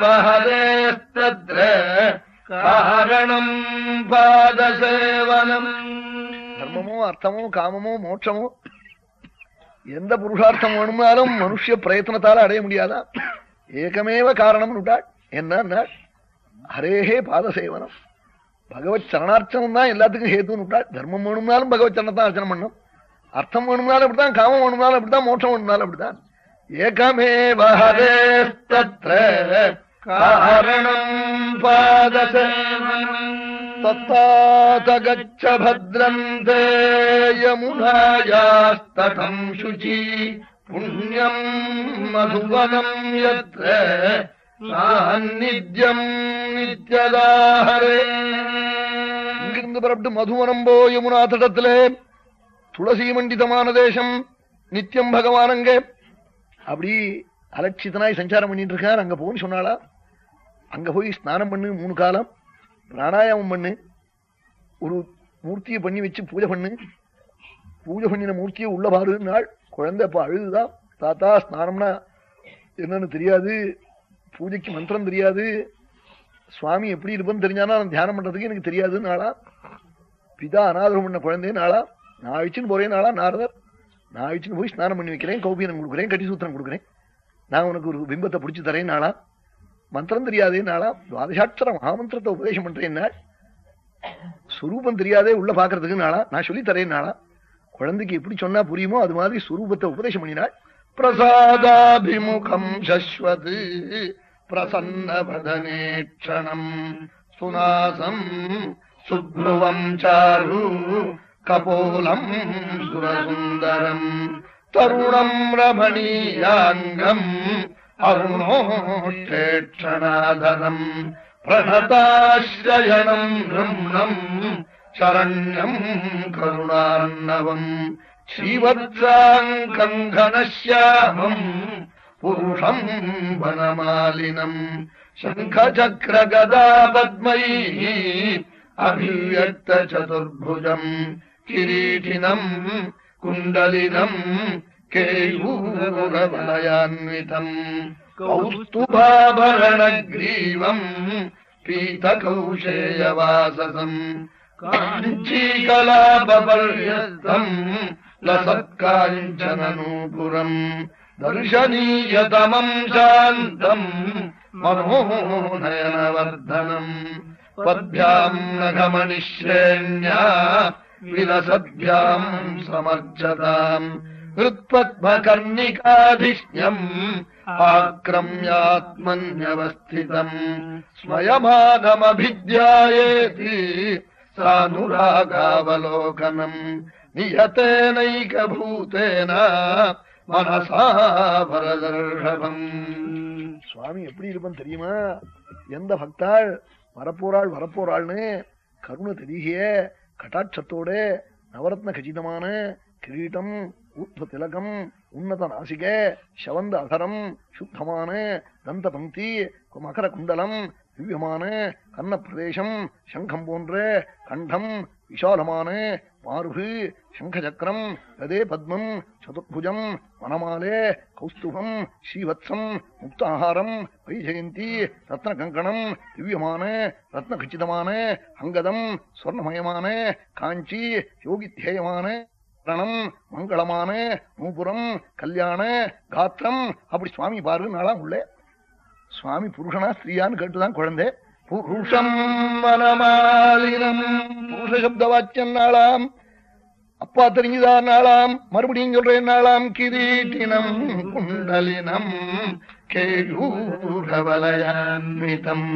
हरेस्तत्र कारणम् पादसेवनम् புருஷார்த்தமோ அர்த்தமோ காமமோ மோட்சமோ எந்த புருஷார்த்தம் வேணும்னாலும் மனுஷ பிரயத்தனத்தால அடைய முடியாதா ஏகமேவ காரணம் விட்டாள் என்ன ஹரேஹே பாதசேவனம் பகவத் சரணார்ச்சனம் தான் எல்லாத்துக்கும் ஹேத்துன்னு விட்டாள் தர்மம் வேணும்னாலும் பகவத் சரணத்தான் அர்ச்சனம் பண்ணும் அர்த்தம் வேணும்னாலும் அப்படித்தான் காமம் வேணும்னாலும் அப்படித்தான் மோட்சம் வேணும்னாலும் அப்படித்தான் ஏகமேவ ஹரேஸ்தத்ர காரணம் பாதசேவனம் தத்தாத கச்ச பத்ரம் தே யமுனாயாஸ்தடம் சுச்சி புண்ணியம் மதுவனம் யத்ர சாநித்யம் நித்யதாஹரே இங்கிருந்து புறப்பட்டு மதுவனம் போ யமுனா தடத்திலே துளசி மண்டிதமான தேசம் நித்தியம் பகவான் அங்க அப்படி அலட்சிதனாய் சஞ்சாரம் பண்ணிட்டு இருக்கார் அங்க போன்னு சொன்னாளா அங்க போய் ஸ்நானம் பண்ணு மூணு காலம் பிராணாயாமம் பண்ணு ஒரு மூர்த்தியை பண்ணி வச்சு பூஜை பண்ணு பூஜை பண்ணின மூர்த்தியை உள்ள பாரு நாள் குழந்தை அப்ப அழுதுதான் தாத்தா ஸ்நானம்னா என்னன்னு தெரியாது பூஜைக்கு மந்திரம் தெரியாது சுவாமி எப்படி இருப்பேன்னு தெரிஞ்சானா நான் தியானம் பண்றதுக்கு எனக்கு தெரியாது நாளா பிதா அனாதரம் பண்ண குழந்தை நாளா நான் அழிச்சுன்னு போறேன் நாளா நாரதர் நான் அழிச்சுன்னு போய் ஸ்நானம் பண்ணி வைக்கிறேன் கௌபீனம் கொடுக்குறேன் கட்டி சூத்திரம் கொடுக்குறேன் நான் உனக்கு ஒரு பிம்பத்தை பிடிச்சி தரேன் நாளா மந்திரம் தெரியாதே நாளா துவாதசாட்சர மகாமந்திரத்தை உபதேசம் பண்றேன் நாள் சுரூபம் தெரியாதே உள்ள பாக்குறதுக்கு நாளா நான் சொல்லி தரேன் நாளா குழந்தைக்கு எப்படி சொன்னா புரியுமோ அது மாதிரி சுரூபத்தை உபதேசம் பண்ணினாள் பிரசாதாபிமுகம் சஸ்வத் பிரசன்ன வதனேட்சணம் சுனாசம் சுப்ருவம் சாரு கபோலம் சுரசுந்தரம் தருணம் ரமணீயாங்கம் அருணோஷேட்சணாதரம் பிரணதாசிரயணம் ரம்ணம் சரண்யம் கருணார்ணவம் ஸ்ரீவத்சாங்கங்கனശ്യാமம் புருஷம் வனமாலினம் சங்கச்சக்ரகதாபத்மை அபிவியக்த சதுர்புஜம் கிரீட்டினம் குண்டலினம் கேயூரவலயான்விதம் கௌஸ்துபாபரணக்ரீவம் பீதகௌஷேயவாசசம் காஞ்சீகலாபபர்யஸ்தம் லசத்காஞ்சனநூபுரம் தர்ஷனீயதமம் சாந்தம் மனோநயனவர்தனம் பத்भ्याम् நகமணிஸ்ரேண்யா விலசத்भ्याम् சமர்ச்சதாம் ஹிருத்பத்மகர்ணிகாதிஷ்யம் ஆக்ரம்யாத்மன்யவஸ்திதம் ஸ்மயமானமபித்யாயேதி சானுராகாவலோகனம் நியத்தேனைகபூதேன மனசா பரதர்ஷபம் சுவாமி எப்படி இருப்பன் தெரியுமா எந்த பக்தாள் வரப்போறாள் வரப்போறாள்னு கருணை தெரிகிய கட்டாட்சத்தோட நவரத்ன கச்சிதமான கிரீட்டம் ஊர்த்வ திலகம் உன்னத நாசிக சவந்த அதரம் சுத்தமான தந்த பங்கி மகர குண்டலம் திவ்யமான கர்ண பிரதேசம் சங்கம் போன்ற கண்டம் விஷாலமான மாருகு சங்கச்சக்கரம் கதே பத்மம் சதுர்புஜம் வனமாலே கௌஸ்துபம் ஸ்ரீவத்சம் முக்தாகாரம் வைஜெயந்தி ரத்ன கங்கணம் திவ்யமான ரத்ன கச்சிதமான அங்கதம் ஸ்வர்ணமயமான காஞ்சி யோகித்யேயமான ரணம் மங்களமான நூபுரம் கல்யாண காத்திரம் அப்படி சுவாமி பாரு நாளா உள்ளே சுவாமி புருஷனா ஸ்திரீயான்னு கேட்டுதான் குழந்தை புருஷம் மனமாலினம் புருஷ சப்த வாக்கியம் நாளாம் அப்பா தெரிஞ்சுதான் நாளாம் மறுபடியும் சொல்றேன் நாளாம் கிரீட்டினம் குண்டலினம் கேயூரவலயான்விதம்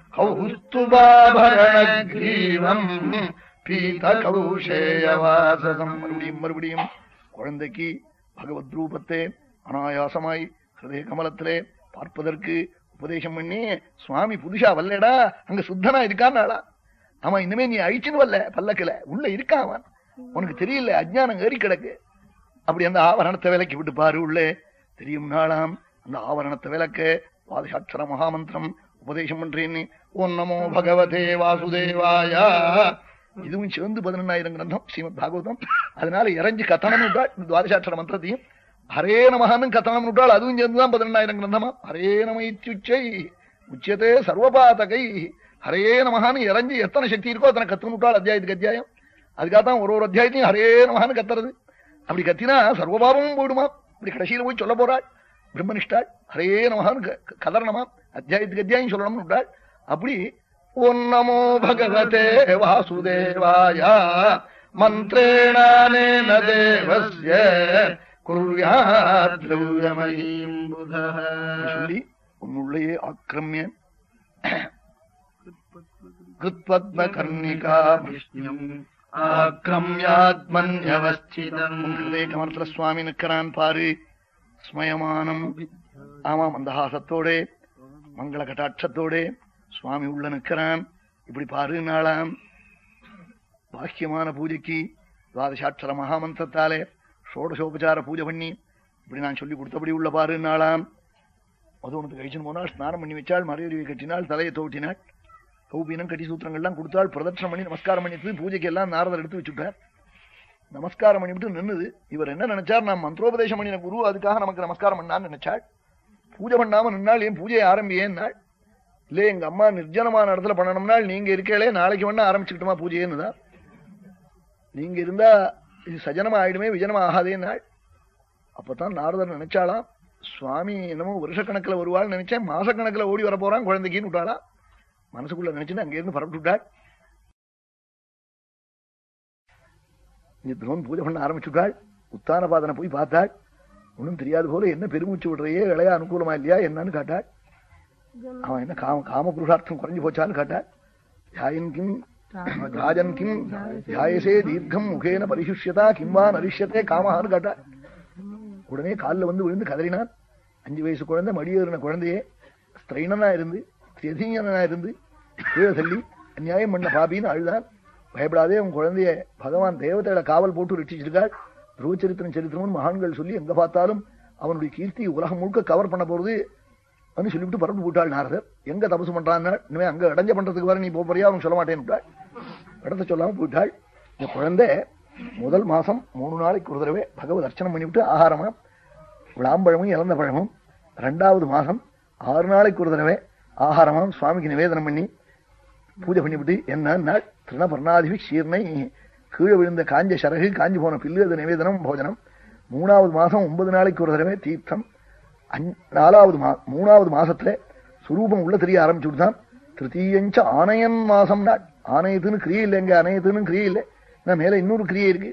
கௌஸ்துபாபரணக்ரீவம் பீத கௌஷேயவாசகம் மறுபடியும் மறுபடியும் குழந்தைக்கு பகவத் ரூபத்தை அனாயாசமாய் ஹிருதய கமலத்திலே பார்ப்பதற்கு உபதேசம் பண்ணி சுவாமி புதுசா வரலடா அங்க சுத்தனா இருக்கான்னாளா ஆமா இனிமே நீ அழிச்சுன்னு வரல பல்லக்கில உள்ள இருக்கான் அவன் உனக்கு தெரியல அஜ்ஞானம் ஏறி கிடக்கு அப்படி அந்த ஆவரணத்தை விலக்கி விட்டு பாரு உள்ளே தெரியும் நாளாம் அந்த ஆவரணத்தை விளக்க பாதசாட்சர மகாமந்திரம் உபதேசம் பண்றேன்னு ஓம் நமோ பகவதே வாசுதேவாயா இதுவும் சேர்ந்து பதினெண்ணாயிரம் கிரந்தம் ஸ்ரீமத் பாகவதம் அதனால இறஞ்சி கத்தனம் விட்டாள் இந்த துவாதசாட்சர மந்திரத்தையும் ஹரே நமகான்னு கத்தனம் விட்டாள் அதுவும் சேர்ந்துதான் பதினெண்ணாயிரம் கிரந்தமா ஹரே நம இத்தியுச்சை உச்சியதே சர்வபாதகை ஹரே நமகான்னு இறஞ்சி எத்தனை சக்தி இருக்கோ அத்தனை கத்தனம் விட்டாள் அத்தியாயத்துக்கு அத்தியாயம் அதுக்காகத்தான் ஒரு ஒரு அத்தியாயத்தையும் ஹரே நமகான்னு கத்துறது அப்படி கத்தினா சர்வபாவமும் போயிடுமா இப்படி கடைசியில போய் சொல்ல போறாள் பிரம்மனிஷ்டாள் ஹரே நமகான்னு க- க- கதறணுமா அத்தியாயத்துக்கு அத்தியாயம் சொல்லணும்னு விட்டாள் அப்படி ஓம் நமோ பகவதே வாசுதேவாய மந்திரேணானேன தேவஸ்ய குர்யாத் திரவியமயீம் புதः சொல்லி உன்னுள்ளேயே ஆக்கிரமிய கிருத்பத்ம கர்ணிகா விஷ்ணும் ஆக்ரமியாத்மன்யவஸ்திதம் ஹிருதய கமலத்துல சுவாமி நிற்கிறான் பாரு ஸ்மயமானம் ஆமா மந்தஹாசத்தோட மங்கள கட்டாட்சத்தோட சுவாமி உள்ள நிற்கிறான் இப்படி பாரு நாளாம் பாக்கியமான பூஜைக்கு துவாதசாட்சர மகாமந்திரத்தாலே ஷோடசோபச்சார பூஜை பண்ணி இப்படி நான் சொல்லி கொடுத்தபடி உள்ள பாரு நாளாம் அது உனக்கு கழிச்சுன்னு போனாள் ஸ்நானம் பண்ணி வச்சாள் மறையறிவை கட்டினாள் தலையை தோட்டினாள் கௌபீனம் கட்டி சூத்திரங்கள்லாம் கொடுத்தாள் பிரதட்சணம் பண்ணி நமஸ்காரம் பண்ணிட்டு பூஜைக்கு எல்லாம் நாரதர் எடுத்து வச்சுட்டார் நமஸ்காரம் பண்ணிவிட்டு நின்னுது இவர் என்ன நினைச்சார் நான் மந்திரோபதேசம் பண்ணின குரு அதுக்காக நமக்கு நமஸ்காரம் பண்ணான்னு நினைச்சாள் பூஜை பண்ணாம நின்னாள் ஏன் பூஜையை ஆரம்பியேன்னாள் இல்ல எங்க அம்மா நிர்ஜனமான இடத்துல பண்ணணும்னால் நீங்க இருக்கலே நாளைக்கு வேணா ஆரம்பிச்சுக்கிட்டுமா பூஜைன்னு தான் நீங்க இருந்தா இது சஜனமா ஆயிடுமே விஜனமா ஆகாதேன்னாள் அப்பதான் நாரதர் நினைச்சாலாம் சுவாமி என்னமோ வருஷக்கணக்கில் வருவாள் நினைச்சேன் மாசக்கணக்கில் ஓடி வர போறான் குழந்தைக்குன்னு விட்டாளா மனசுக்குள்ள நினைச்சுன்னு அங்கிருந்து பரப்பிட்டு விட்டாள் துரோன் பூஜை பண்ண ஆரம்பிச்சுட்டாள் உத்தான பாதனை போய் பார்த்தாள் ஒன்றும் தெரியாது போல என்ன பெருமூச்சு விடுறையே இளைய அனுகூலமா இல்லையா என்னன்னு காட்டாள் அவன் என்ன காம காம புருஷார்த்தம் குறைஞ்சு போச்சான்னு காட்டாள் தியாயன் கிம் ராஜன் கிம் தியாயசே தீர்க்கம் முகேன பரிசுஷ்யதா கிம்வா நரிஷ்யத்தே காமஹான்னு காட்டாள் உடனே காலில் வந்து விழுந்து கதறினான் அஞ்சு வயசு குழந்தை மடியேறின குழந்தையே ஸ்திரைனனா இருந்து தியதீயனா இருந்து கீழே தள்ளி அநியாயம் பண்ண பாபின்னு அழுதான் பயப்படாதே உன் குழந்தைய பகவான் தேவதையில காவல் போட்டு ரட்சிச்சிருக்காள் துருவச்சரித்திரம் சரித்திரம்னு மகான்கள் சொல்லி எங்க பார்த்தாலும் அவனுடைய கீர்த்தி உலகம் முழுக்க கவர் பண்ண போறது வந்து சொல்லிவிட்டு பரப்பு போட்டாள் நாரதர் எங்க தபசு பண்றான் இனிமே அங்க அடைஞ்ச பண்றதுக்கு வர நீ போப் போறியா அவன் சொல்ல மாட்டேன்னு விட்டாள் இடத்த சொல்லாம போயிட்டாள் இந்த குழந்தை முதல் மாசம் மூணு நாளைக்கு ஒரு தடவை பகவத் அர்ச்சனம் பண்ணிவிட்டு ஆகாரமா விளாம்பழமும் இறந்த பழமும் ரெண்டாவது மாசம் ஆறு நாளைக்கு ஒரு தடவை ஆகாரமாம் சுவாமிக்கு நிவேதனம் பண்ணி பூஜை பண்ணிவிட்டு என்ன நாள் திருணபர்ணாதிபி சீர்ணை கீழே விழுந்த காஞ்ச சரகு காஞ்சி போன பில்லு அது நிவேதனம் போஜனம் மூணாவது மாசம் ஒன்பது நாளைக்கு ஒரு தடவை தீர்த்தம் அஞ்- நாலாவது மா மூணாவது மாசத்துல சுரூபம் உள்ள தெரிய ஆரம்பிச்சு விட்டுதான் திருத்தீயஞ்ச ஆணையன் மாசம் நாள் ஆணையத்துன்னு கிரியை இல்லை எங்க அணையத்துன்னு கிரியை இல்லை நான் மேல இன்னொரு கிரியை இருக்கு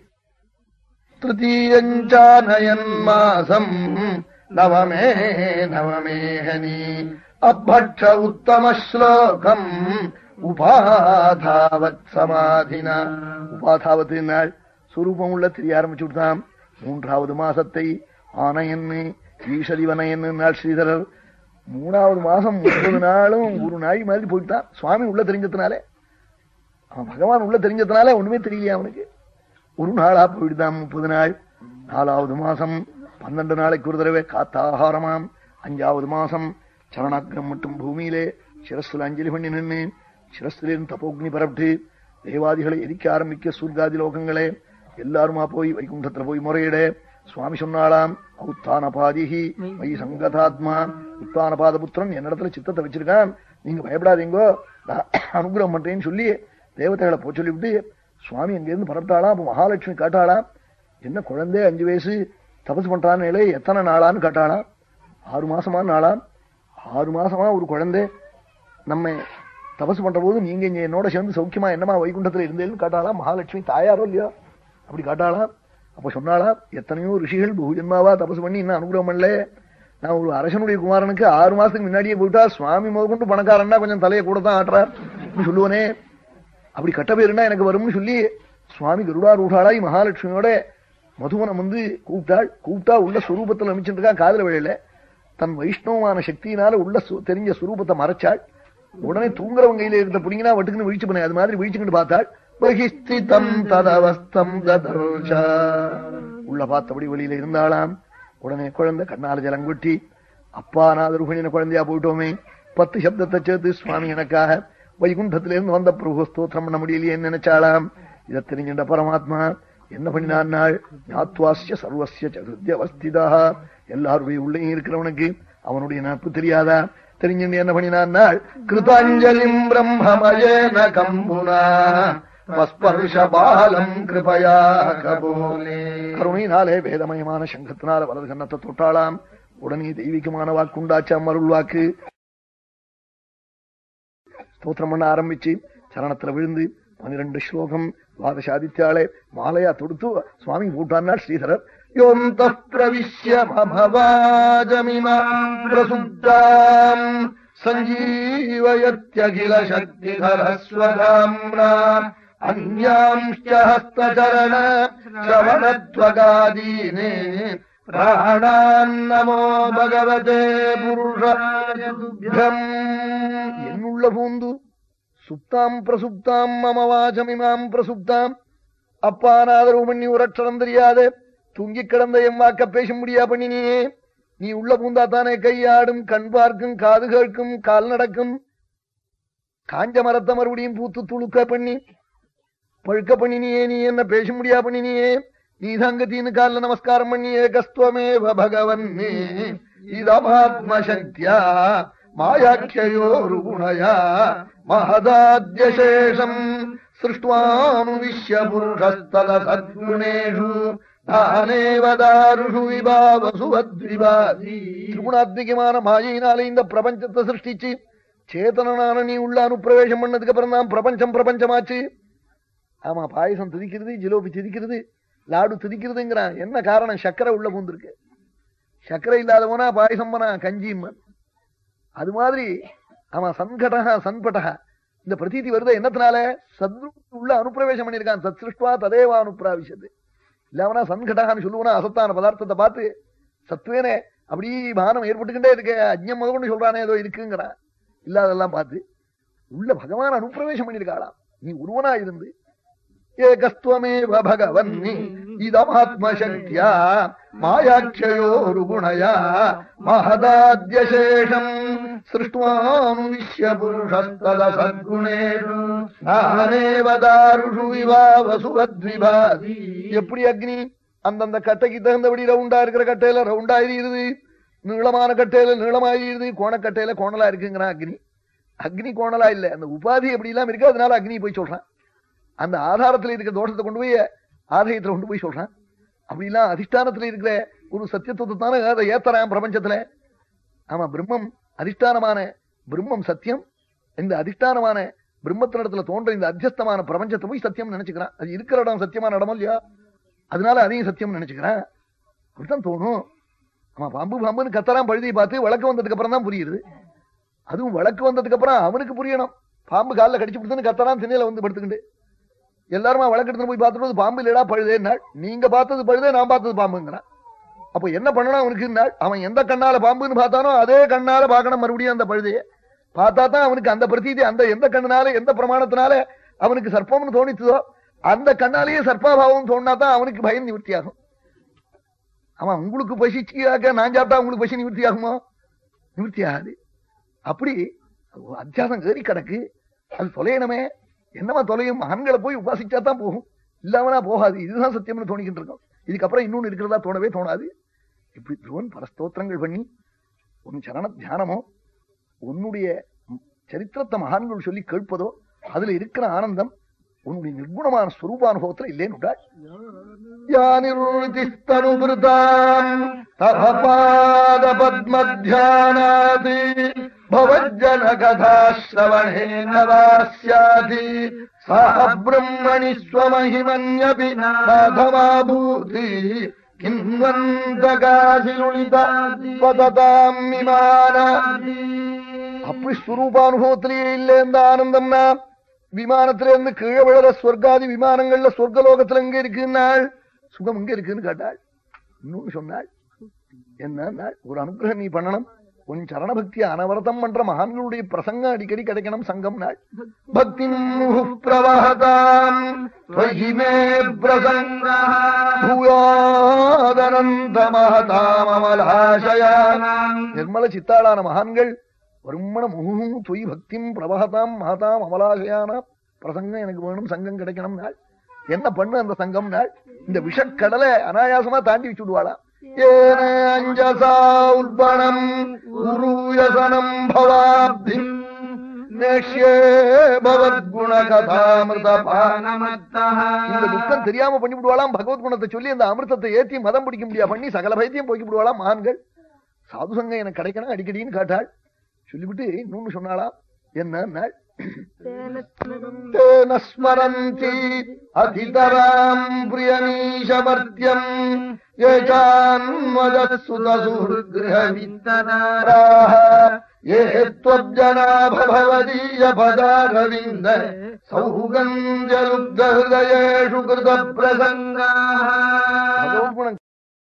திருத்தீயஞ்சானயன் மாசம் நவமே நவமேகனி அபட்ச உத்தம ஸ்லோகம் உபாதாவத் சமாதினா உபாதாவத் நாள் சுரூபம் உள்ள தெரிய ஆரம்பிச்சு விட்டான் மூன்றாவது மாசத்தை ஆனையன்னு ஈஸ்வரிவனையன்னு நாள் ஸ்ரீதரர் மூணாவது மாசம் முப்பது நாளும் ஒரு நாய் மாதிரி போயிட்டான் சுவாமி உள்ள தெரிஞ்சதுனாலே அவன் பகவான் உள்ள தெரிஞ்சதுனால ஒண்ணுமே தெரியலையா அவனுக்கு ஒரு நாளா போயிடுதான் முப்பது நாள் நாலாவது மாசம் பன்னெண்டு நாளைக்கு ஒரு தடவை காத்தாகாரமாம் அஞ்சாவது மாசம் சரணாக்கிரம் மட்டும் பூமியிலே சிரஸ்துல அஞ்சலி பண்ணி நின்று சிரஸ்திலிருந்து தப்போக்னி பரப்பிட்டு தேவாதிகளை எரிக்க ஆரம்பிக்க சூர்காதி லோகங்களே எல்லாருமா போய் வைகுண்டத்துல போய் முறையிட சுவாமி சொன்னாலாம் உத்தான பாதிகி மை சங்கதாத்மா உத்தான பாதபுத்திரன் என்னிடத்துல சித்தத்தை வச்சிருக்கான் நீங்க பயப்படாதீங்கோ நான் அனுகிரகம் பண்றேன்னு சொல்லி தேவதைகளை போ சொல்லிவிட்டு சுவாமி அங்கிருந்து பரப்பிட்டாளாம் அப்ப மகாலட்சுமி காட்டாளாம் என்ன குழந்தை அஞ்சு வயசு தபசு பண்றான்னு எத்தனை நாளான்னு காட்டாளாம் ஆறு மாசமா நாளாம் ஆறு மாசமா ஒரு குழந்தை நம்ம தபசு பண்ற போது நீங்க இங்க என்னோட சேர்ந்து சௌக்கியமா என்னமா வைகுண்டத்துல இருந்தேன்னு காட்டாளாம் மகாலட்சுமி தாயாரோ இல்லையோ அப்படி காட்டாளாம் அப்ப சொன்னாலாம் எத்தனையோ ரிஷிகள் பகுஜன்மாவா தபசு பண்ணி இன்னும் அனுகிரகம் பண்ணல நான் ஒரு அரசனுடைய குமாரனுக்கு ஆறு மாசத்துக்கு முன்னாடியே போயிட்டா சுவாமி முதற்கொண்டு பணக்காரன்னா கொஞ்சம் தலையை கூட தான் ஆட்டுறார் சொல்லுவனே அப்படி கட்ட பேருன்னா எனக்கு வரும்னு சொல்லி சுவாமி கருடாரூடாளாய் மகாலட்சுமியோட மதுவனம் வந்து கூப்பிட்டாள் கூப்பிட்டா உள்ள சுரூபத்தில் அமைச்சுட்டு இருக்கா காதல விழையில தன் வைஷ்ணவமான சக்தியினால உள்ள சு- தெரிஞ்ச சுரூபத்தை மறைச்சாள் உடனே தூங்குறவங்க கையில இருந்த புடிங்கினா வட்டுக்குன்னு விழிச்சு பண்ண அது மாதிரி விழிச்சுக்கிட்டு பார்த்தாள் பகிஸ்திதம் ததவஸ்தம் ததர்ஷா. உள்ள பார்த்தபடி வெளியில இருந்தாளாம் உடனே குழந்தை கண்ணால ஜலம் கொட்டி அப்பா நாதர் பண்ணின குழந்தையா போயிட்டோமே பத்து சப்தத்தை சேர்த்து சுவாமி எனக்காக வைகுண்டத்திலிருந்து வந்த பிரபு ஸ்தோத்திரம் பண்ண முடியலையேன்னு நினைச்சாளாம் இதை தெரிஞ்சின்ற பரமாத்மா என்ன பண்ணினான் நாள் ஞாத்வாசிய சர்வசிய சதுர்த்தியவஸ்திதா எல்லாருடைய உள்ளேயும் இருக்கிறவனுக்கு அவனுடைய நட்பு தெரியாதா தெரிஞ்சுட்டு என்ன பண்ணினான் நாள் கிருதாஞ்சலிம் பிரம்மமயேன கம்புனா ஸ்பர்ஷபாலம் கிருபயா கபோலே கருணையினாலே வேதமயமான சங்கத்தினால வலது கன்னத்தை தொட்டாளாம் உடனே தெய்வீகமான வாக்குண்டாச்சாம் அருள் வாக்கு ஸ்தோத்திரம் பண்ண ஆரம்பிச்சு சரணத்துல விழுந்து பனிரெண்டு ஸ்லோகம் துவாதசாதித்யாலே மாலையா தொடுத்து சுவாமி பூட்டான்னாள் ஸ்ரீதரர் யோந்த பிரவிஷ்ய மமவாஜமிமாம் பிரசுப்தாம் சஞ்சீவயத்யகில சக்திதரஸ்வதாம்னா அந்யாம்ஷ்ட ஹஸ்தச்சரண ஸ்ரவணத்வகாதீனே பிராணான் நமோ பகவதே புருஷாய துப்யம் என்னுள்ள பூந்து சுப்தாம் பிரசுப்தாம் மம வாசமிமாம் பிரசுப்தாம் அப்பானாதரவு பண்ணி உரட்சரம் தெரியாது தூங்கி கிடந்த எம் வாக்க பேச முடியா பண்ணினியே நீ உள்ள பூந்தாத்தானே கையாடும் கண் பார்க்கும் காது கேட்கும் கால் நடக்கும் காஞ்ச மரத்தை மறுபடியும் பூத்து துளுக்க பண்ணி பழுக்க பண்ணினியே நீ என்ன பேச முடியா பண்ணினியே நீ தங்கத்தின்னு கால நமஸ்காரம் பண்ணியே கஸ்துவமேவ பகவன் இதமாத்மசக்தியா மாயாக்கியோருகுணயா மகதாத்யசேஷம் சிருஷ்டுவானுவிஷ்ய புருஷஸ்தல சத்குணேஷு தானேவதாருஷு விபாவசுவத்விபாதி திருகுணாத்மிகமான மாயினாலே இந்த பிரபஞ்சத்தை சிருஷ்டிச்சு சேதனனான நீ உள்ள அனுப்பிரவேசம் பண்ணதுக்கு அப்புறம் தான் பிரபஞ்சம் பிரபஞ்சமாச்சு ஆமா பாயசம் திதிக்கிறது ஜிலோபி திதிக்கிறது லாடு திதிக்கிறதுங்கிறான் என்ன காரணம் சக்கரை உள்ள பூந்திருக்கு சக்கரை இல்லாதவனா பாயசம் பண்ணா கஞ்சிம்மன் அது மாதிரி ஆமா சன்கடகா சன்படகா இந்த பிரதீதி வருது என்னத்தினால சத்ரு உள்ள அனுப்பிரவேசம் பண்ணியிருக்கான் தத் சிருஷ்டுவா ததேவா அனுப்பிராவிஷது இல்லாமனா சன்கடகான்னு சொல்லுவனா அசத்தான பதார்த்தத்தை பார்த்து சத்துவேனே அப்படி பானம் ஏற்பட்டுக்கிட்டே இருக்க அஜ்ஞம் முதற்கொண்டு சொல்றானே ஏதோ இருக்குங்கிறான் இல்லாதெல்லாம் பார்த்து உள்ள பகவான் அனுப்பிரவேசம் பண்ணியிருக்காளாம் நீ உருவனா இருந்து ஏகஸ்துவமேவ பகவன் இதமாத்மசக்தியா மாயாட்சயோருகுணயா மகதாத்யசேஷம் சிருஷ்டுவானுவிஷ்ய புருஷஸ்தல சத்குணேஷு நானேவதாருஷு விவாவசுவத்விபாதி எப்படி அக்னி அந்தந்த கட்டைக்கு தகுந்தபடி ரவுண்டா இருக்கிற கட்டையில ரவுண்டா எரியுது நீளமான கட்டையில நீளமா எரியுது கோணக்கட்டையில கோணலா இருக்குங்கிறான் அக்னி அக்னி கோணலா இல்ல அந்த உபாதி எப்படி எல்லாம் இருக்கு அதனால அக்னி போய் சொல்றான் அந்த ஆதாரத்துல இருக்கிற தோஷத்தை கொண்டு போய் ஆதாயத்துல கொண்டு போய் சொல்றான் அப்படிலாம் அதிஷ்டானத்துல இருக்கிற ஒரு சத்தியத்துவத்தை தானே அதை ஏத்தறான் பிரபஞ்சத்துல ஆமா பிரம்மம் அதிஷ்டானமான பிரம்மம் சத்தியம் இந்த அதிஷ்டானமான பிரம்மத்தினிடத்துல தோன்ற இந்த அத்தியஸ்தமான பிரபஞ்சத்தை போய் சத்தியம் நினைச்சுக்கிறான் அது இருக்கிற இடம் சத்தியமான இடமோ இல்லையா அதனால அதையும் சத்தியம் நினைச்சுக்கிறான் அப்படித்தான் தோணும் ஆமா பாம்பு பாம்புன்னு கத்தறான் பழுதியை பார்த்து வழக்கு வந்ததுக்கு அப்புறம் தான் புரியுது அதுவும் வழக்கு வந்ததுக்கு அப்புறம் அவனுக்கு புரியணும் பாம்பு காலில் கடிச்சு கொடுத்துன்னு கத்தறான் திண்ணையில வந்து படுத்துக்கிட்டு எல்லாருமா வழக்கு எடுத்துட்டு போய் பார்த்துட்டு பாம்பு இல்லடா பழுதேன்னாள் நீங்க பார்த்தது பழுதே நான் பார்த்தது பாம்புங்கிறான் அப்ப என்ன பண்ணணும் அவனுக்கு அவன் எந்த கண்ணால பாம்புன்னு பார்த்தானோ அதே கண்ணால பார்க்கணும் மறுபடியும் அந்த பழுதைய பார்த்தா தான் அவனுக்கு அந்த பிரதீதி அந்த எந்த கண்ணனால எந்த பிரமாணத்தினால அவனுக்கு சர்ப்பம்னு தோணித்ததோ அந்த கண்ணாலேயே சர்ப்பாபாவம் தோணினா தான் அவனுக்கு பயம் நிவர்த்தி ஆகும் அவன் உங்களுக்கு பசிச்சியாக்க நான் சாப்பிட்டா உங்களுக்கு பசி நிவர்த்தி ஆகுமோ நிவர்த்தி ஆகாது அப்படி அத்தியாசம் ஏறி கிடக்கு அது தொலையணுமே என்னமா தொலையும் மகன்களை போய் உபாசிச்சா தான் போகும் இல்லாமனா போகாது இதுதான் சத்தியம்னு தோணிக்கிட்டு இருக்கோம் இதுக்கப்புறம் இன்னொன்னு இருக்கிறதா தோணவே தோணாது இப்படி துருவன் பல ஸ்தோத்திரங்கள் பண்ணி உன் சரண தியானமோ உன்னுடைய சரித்திரத்தை மகான்கள் சொல்லி கேட்பதோ அதுல இருக்கிற ஆனந்தம் உன்னுடைய நிர்குணமான ஸ்வரூபானுபவத்துல இல்லேன்னு யானிருதிஸ்தனுபிருதாம் தபபாத பத்மத்யானாதி भवज्जन कथा श्रवणेन वा स्याति सह ब्रह्मणि स्वमहिमन्यपि नाथमाभूति அப்படி ஸ்வரூபானுபவத்திலேயே இல்லை இந்த ஆனந்தம்னா விமானத்துல இருந்து கீழே விழற ஸ்வர்காதி விமானங்கள்ல சொர்க்கலோகத்துல எங்க இருக்குன்னாள் சுகம் எங்க இருக்குன்னு கேட்டாள் இன்னொன்னு சொன்னாள் என்ன ஒரு அனுகிரகம் நீ பண்ணணும் உன் சரணபக்தி அனவரதம் பண்ற மகான்களுடைய பிரசங்கம் அடிக்கடி கிடைக்கணும் சங்கம் நாள் பக்தி பிரவகதாம் நிர்மல சித்தாளான மகான்கள் வருமண முகும் தொய் பக்திம் பிரவகதாம் மகதாம் அமலாசயான பிரசங்கம் எனக்கு வேணும் சங்கம் கிடைக்கணும் நாள் என்ன பண்ணு அந்த சங்கம் நாள் இந்த விஷக்கடலை அனாயாசமா தாண்டி வச்சு விடுவாளாம் ஏன அஞ்சசா உல்பணம் உருயசனம் பவாப்தி நேஷ்யே பவத்குணகதாமிருதபான இந்த துக்கம் தெரியாம பண்ணி விடுவாளாம் பகவத் குணத்தை சொல்லி அந்த அமிர்தத்தை ஏத்தி மதம் பிடிக்க முடியா பண்ணி சகல பயத்தையும் போக்கி விடுவாளாம் மகான்கள் சாது சங்கம் எனக்கு கிடைக்கணும் அடிக்கடின்னு காட்டாள் சொல்லிவிட்டு இன்னொன்னு சொன்னாளாம் என்ன தேன ஸ்மரந்தி அதிதராம் பிரியமீஷமர்த்தியம் ஏகான்மதசுதசுஹృద్గృహவித்தராः ये त्वज्जनाभवदीयपदारविन्द सौगन्ध्यलुब्धहृदयेषु कृतप्रसङ्गाः பகவத்குணம்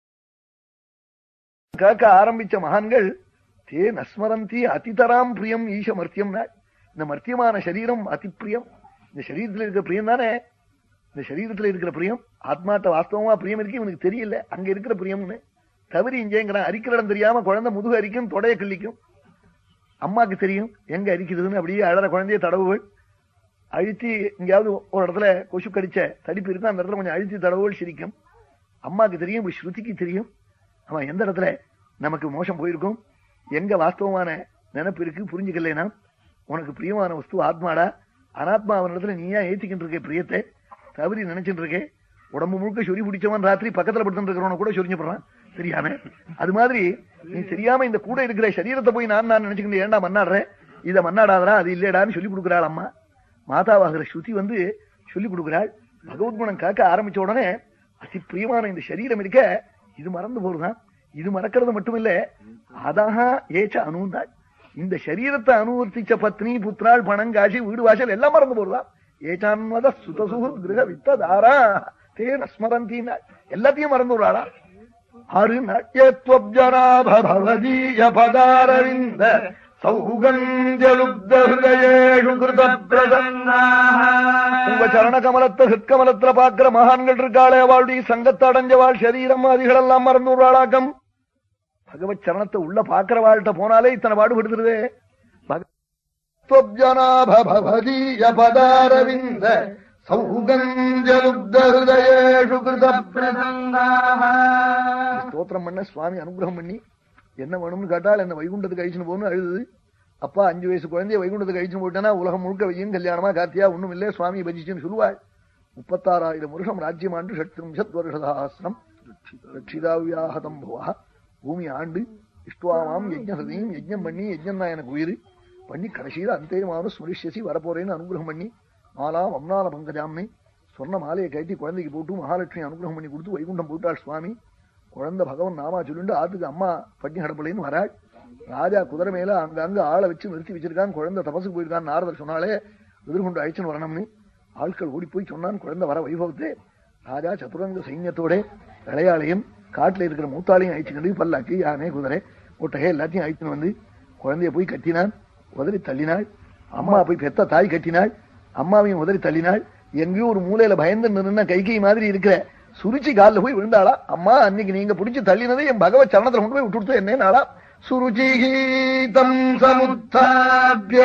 கேட்க ஆரம்பிச்ச மகான்கள் தே நஸ்மரந்தி அதிதராம் பிரியம் ஈஷ மர்த்தியம் இந்த மர்த்தியமான சரீரம் அதிப்பிரியம் இந்த சரீரத்தில் இருக்கிற பிரியம் தானே இந்த சரீரத்தில் இருக்கிற பிரியம் ஆத்மாட்ட வாஸ்தவமா பிரியம் இருக்கு இவனுக்கு தெரியல அங்க இருக்கிற பிரியம்னு தவறி இங்கேங்கிறான் அரிக்கிற இடம் தெரியாம குழந்தை முதுகு அரிக்கும் தொடைய கிள்ளிக்கும் அம்மாக்கு தெரியும் எங்க அரிக்குதுன்னு அப்படியே அழற குழந்தைய தடவுகள் அழுத்தி எங்கேயாவது ஒரு இடத்துல கொசு கடிச்ச தடிப்பு இருக்கு அந்த இடத்துல கொஞ்சம் அழுத்தி தடவுகள் சிரிக்கும் அம்மாக்கு தெரியும் இப்படி ஸ்ருதிக்கு தெரியும் அவன் எந்த இடத்துல நமக்கு மோசம் போயிருக்கும் எங்க வாஸ்தவமான நினைப்பு இருக்கு புரிஞ்சுக்கலைனா உனக்கு பிரியமான வஸ்து ஆத்மாடா அனாத்மா அவன் இடத்துல நீயா ஏத்திக்கிட்டு இருக்க பிரியத்தை தவறி நினைச்சிட்டு இருக்கே உடம்பு முழுக்க சொறி பிடிச்சவன் ராத்திரி பக்கத்துல படுத்துட்டு இருக்கிறவன கூட சொரிஞ்சப்படுறான் தெரியாம அது மாதிரி நீ தெரியாம இந்த கூட இருக்கிற சரீரத்தை போய் நான் நான் நினைச்சுக்கிட்டு ஏன்டா மன்னாடுற இத மன்னாடாதரா அது இல்லடான்னு சொல்லி கொடுக்குறாள் அம்மா மாதாவாகிற ஸ்ருதி வந்து சொல்லி கொடுக்குறாள் பகவத்குணம் காக்க ஆரம்பிச்ச உடனே அதி பிரியமான இந்த சரீரம் இருக்க இது மறந்து போறதுதான் இது மறக்கிறது மட்டுமில்ல அதாக ஏச்ச அணுந்தாள் இந்த சரீரத்தை அனுவர்த்திச்ச பத்னி புத்திராள் பணம் காசி வீடு வாசல் எல்லாம் மறந்து போறதா ஏச்சான்மத சுதசுகு கிரக வித்ததாரா தே நஸ்மரந்தினாள் எல்லாத்தையும் மறந்து விடுறாளா ஆறு நட்யத்வப்ஜனாபவதீய பதாரவிந்த சௌகந்தியலுப்தேஷு கிருத உங்க சரண கமலத்தை ஹிற்கமலத்துல பாக்குற மகான்கள் இருக்காளே அவளுடைய சங்கத்தை அடைஞ்சவாள் சரீரம் அதிகளெல்லாம் மறந்து விடுறாளாக்கம் பகவத் சரணத்தை உள்ள பாக்குற வாழ்கிட்ட போனாலே இத்தனை பாடுபடுத்துருதே பகவத்வப்ஜனாபவதீய பதாரவிந்த சௌகந்தியலுப்தேஷு கிருத ஸ்தோத்திரம் பண்ண சுவாமி அனுகிரகம் பண்ணி என்ன வேணும்னு கேட்டால் என்ன வைகுண்டத்துக்கு அழிச்சுன்னு போகணும் அழுது அப்பா அஞ்சு வயசு குழந்தைய வைகுண்டத்துக்கு அழிச்சுன்னு போயிட்டேன்னா உலகம் முழுக்க வையும் கல்யாணமா கார்த்தியா ஒண்ணும் இல்லையே சுவாமி பஜிச்சுன்னு சொல்லுவாள் முப்பத்தாறாயிரம் வருஷம் ராஜ்யமாண்டு ஷட்ரிம்சத் வருஷதாசிரம் ரட்சிதாவியாகதம் பவா பூமி ஆண்டு இஷ்டுவாமாம் யஜ்ஞஹதையும் யஜ்ஞம் பண்ணி யஜ்ஞம் தான் எனக்கு உயிர் பண்ணி கடைசியில அந்தேயமான ஸ்மரிஷசி வரப்போறேன்னு அனுகிரகம் பண்ணி மாலா வம்னால பங்கஜாம்னு சொன்ன மாலையை கட்டி குழந்தைக்கு போட்டு மகாலட்சுமி அனுகிரகம் பண்ணி கொடுத்து வைகுண்டம் போயிட்டாள் சுவாமி குழந்தை பகவன் நாமா சொல்லிட்டு ஆத்துக்கு அம்மா பட்டி கடப்பலைன்னு வராள் ராஜா குதிரை மேல அங்கங்க ஆளை வச்சு நிறுத்தி வச்சிருக்கான் குழந்தை தபசுக்கு போயிருக்கான் நாரதர் சொன்னாலே எதிர்கொண்டு அழைச்சுன்னு வரணும்னு ஆட்கள் ஓடி போய் சொன்னான் குழந்தை வர வைபவத்தை ராஜா சதுரங்க சைன்யத்தோட விளையாளையும் காட்டுல இருக்கிற மூத்தாளையும் அழிச்சுக்கிட்டு பல்லாக்கு யானை குதிரை ஒட்டகை எல்லாத்தையும் அழிச்சுன்னு வந்து குழந்தைய போய் கட்டினான் உதறி தள்ளினாள் அம்மா போய் பெத்த தாய் கட்டினாள் அம்மாவையும் உதறி தள்ளினாள் எங்கேயோ ஒரு மூலையில பயந்து நின்ன கைகை மாதிரி இருக்கிற சுருச்சி காலில் போய் விழுந்தாளா அம்மா அன்னைக்கு நீங்க பிடிச்சு தள்ளினதை என் பகவத் சரணத்துல கொண்டு போய் விட்டுடுத்து என்ன நாளா சுருச்சிகீதம் சமுத்தாபிய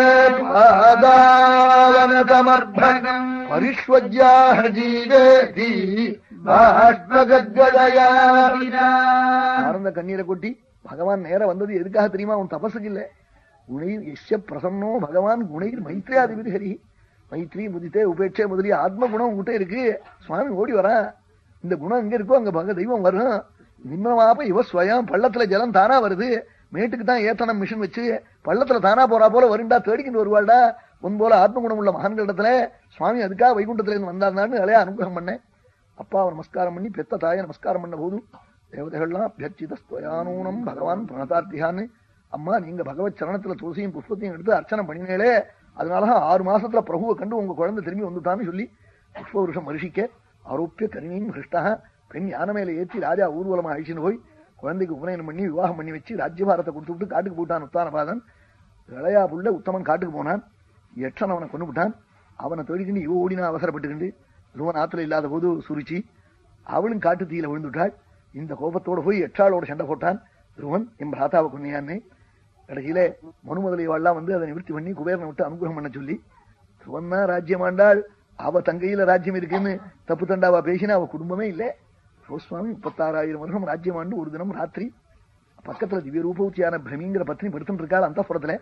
பாதாவனதமர்பகம் பரிஷ்வஜ்யாக ஜீவேதி பாஷ்பகத்கதயா ஆனந்த கண்ணீரை கொட்டி பகவான் நேரம் வந்தது எதுக்காக தெரியுமா உன் தபசுக்கு இல்ல குணைர் எஷ்ய பிரசன்னோ பகவான் குணைர் மைத்ரியாதிபதி ஹரி மைத்ரி முதித்தே உபேட்சை முதலிய ஆத்ம குணம் உங்ககிட்ட இருக்கு சுவாமி ஓடி வரா இந்த குணம் எங்க இருக்கோ அங்க பக தெய்வம் வரும் நிம்மனமாப்ப இவ ஸ்வயம் பள்ளத்துல ஜலம் தானா வருது மேட்டுக்கு தான் ஏத்தனம் மிஷின் வச்சு பள்ளத்துல தானா போறா போல வருண்டா தேடிக்கிட்டு வருவாள்டா உன் போல ஆத்ம குணம் உள்ள மகான்களிடத்துல சுவாமி அதுக்காக வைகுண்டத்துல இருந்து வந்தாருன்னு அலையா அனுகிரகம் பண்ணேன் அப்பாவை நமஸ்காரம் பண்ணி பெத்த தாயை நமஸ்காரம் பண்ண போது தேவதைகள்லாம் அபியர்ச்சித ஸ்வயானூனம் பகவான் பிரணதார்த்திகான்னு அம்மா நீங்க பகவத் சரணத்துல துளசியும் புஷ்பத்தையும் எடுத்து அர்ச்சனை பண்ணினேலே அதனாலதான் ஆறு மாசத்துல பிரபுவை கண்டு உங்க குழந்தை திரும்பி வந்துட்டான்னு சொல்லி புஷ்ப வருஷம் மருஷிக்க ஆரோப்பிய கருணியும் ஹிருஷ்டா பெண் யானை மேல ஏற்றி ராஜா ஊர்வலமா அழிச்சுன்னு போய் குழந்தைக்கு உபநயனம் பண்ணி விவாகம் பண்ணி வச்சு ராஜ்யபாரத்தை கொடுத்து விட்டு காட்டுக்கு போட்டான் உத்தானபாதன் இளையா புள்ள உத்தமன் காட்டுக்கு போனான் யட்சன் அவனை கொண்டு விட்டான் அவனை தேடிக்கிண்டு இவ ஓடினா அவசரப்பட்டுக்கிண்டு துருவன் ஆத்துல இல்லாத போது சுருச்சி அவளும் காட்டு தீயில விழுந்துட்டாள் இந்த கோபத்தோட போய் எட்டாளோட சண்டை போட்டான் துருவன் என் பிராத்தாவை கொன்னியான்னு கடைசியில மனு முதலியவாள்லாம் வந்து அதை நிவர்த்தி பண்ணி குபேரனை விட்டு அனுகிரகம் பண்ண சொல்லி துருவன் தான் ராஜ்யமாண்டாள் அவ தங்கையில ராஜ்யம் இருக்குன்னு தப்பு தண்டாவா பேசினா அவ குடும்பமே இல்லை கோஸ்வாமி முப்பத்தாறாயிரம் வருஷம் ராஜ்யமாண்டு ஒரு தினம் ராத்திரி பக்கத்துல திவ்ய ரூபவத்தியான பிரமிங்கிற பத்னி படுத்துட்டு இருக்காள் அந்த புறத்துல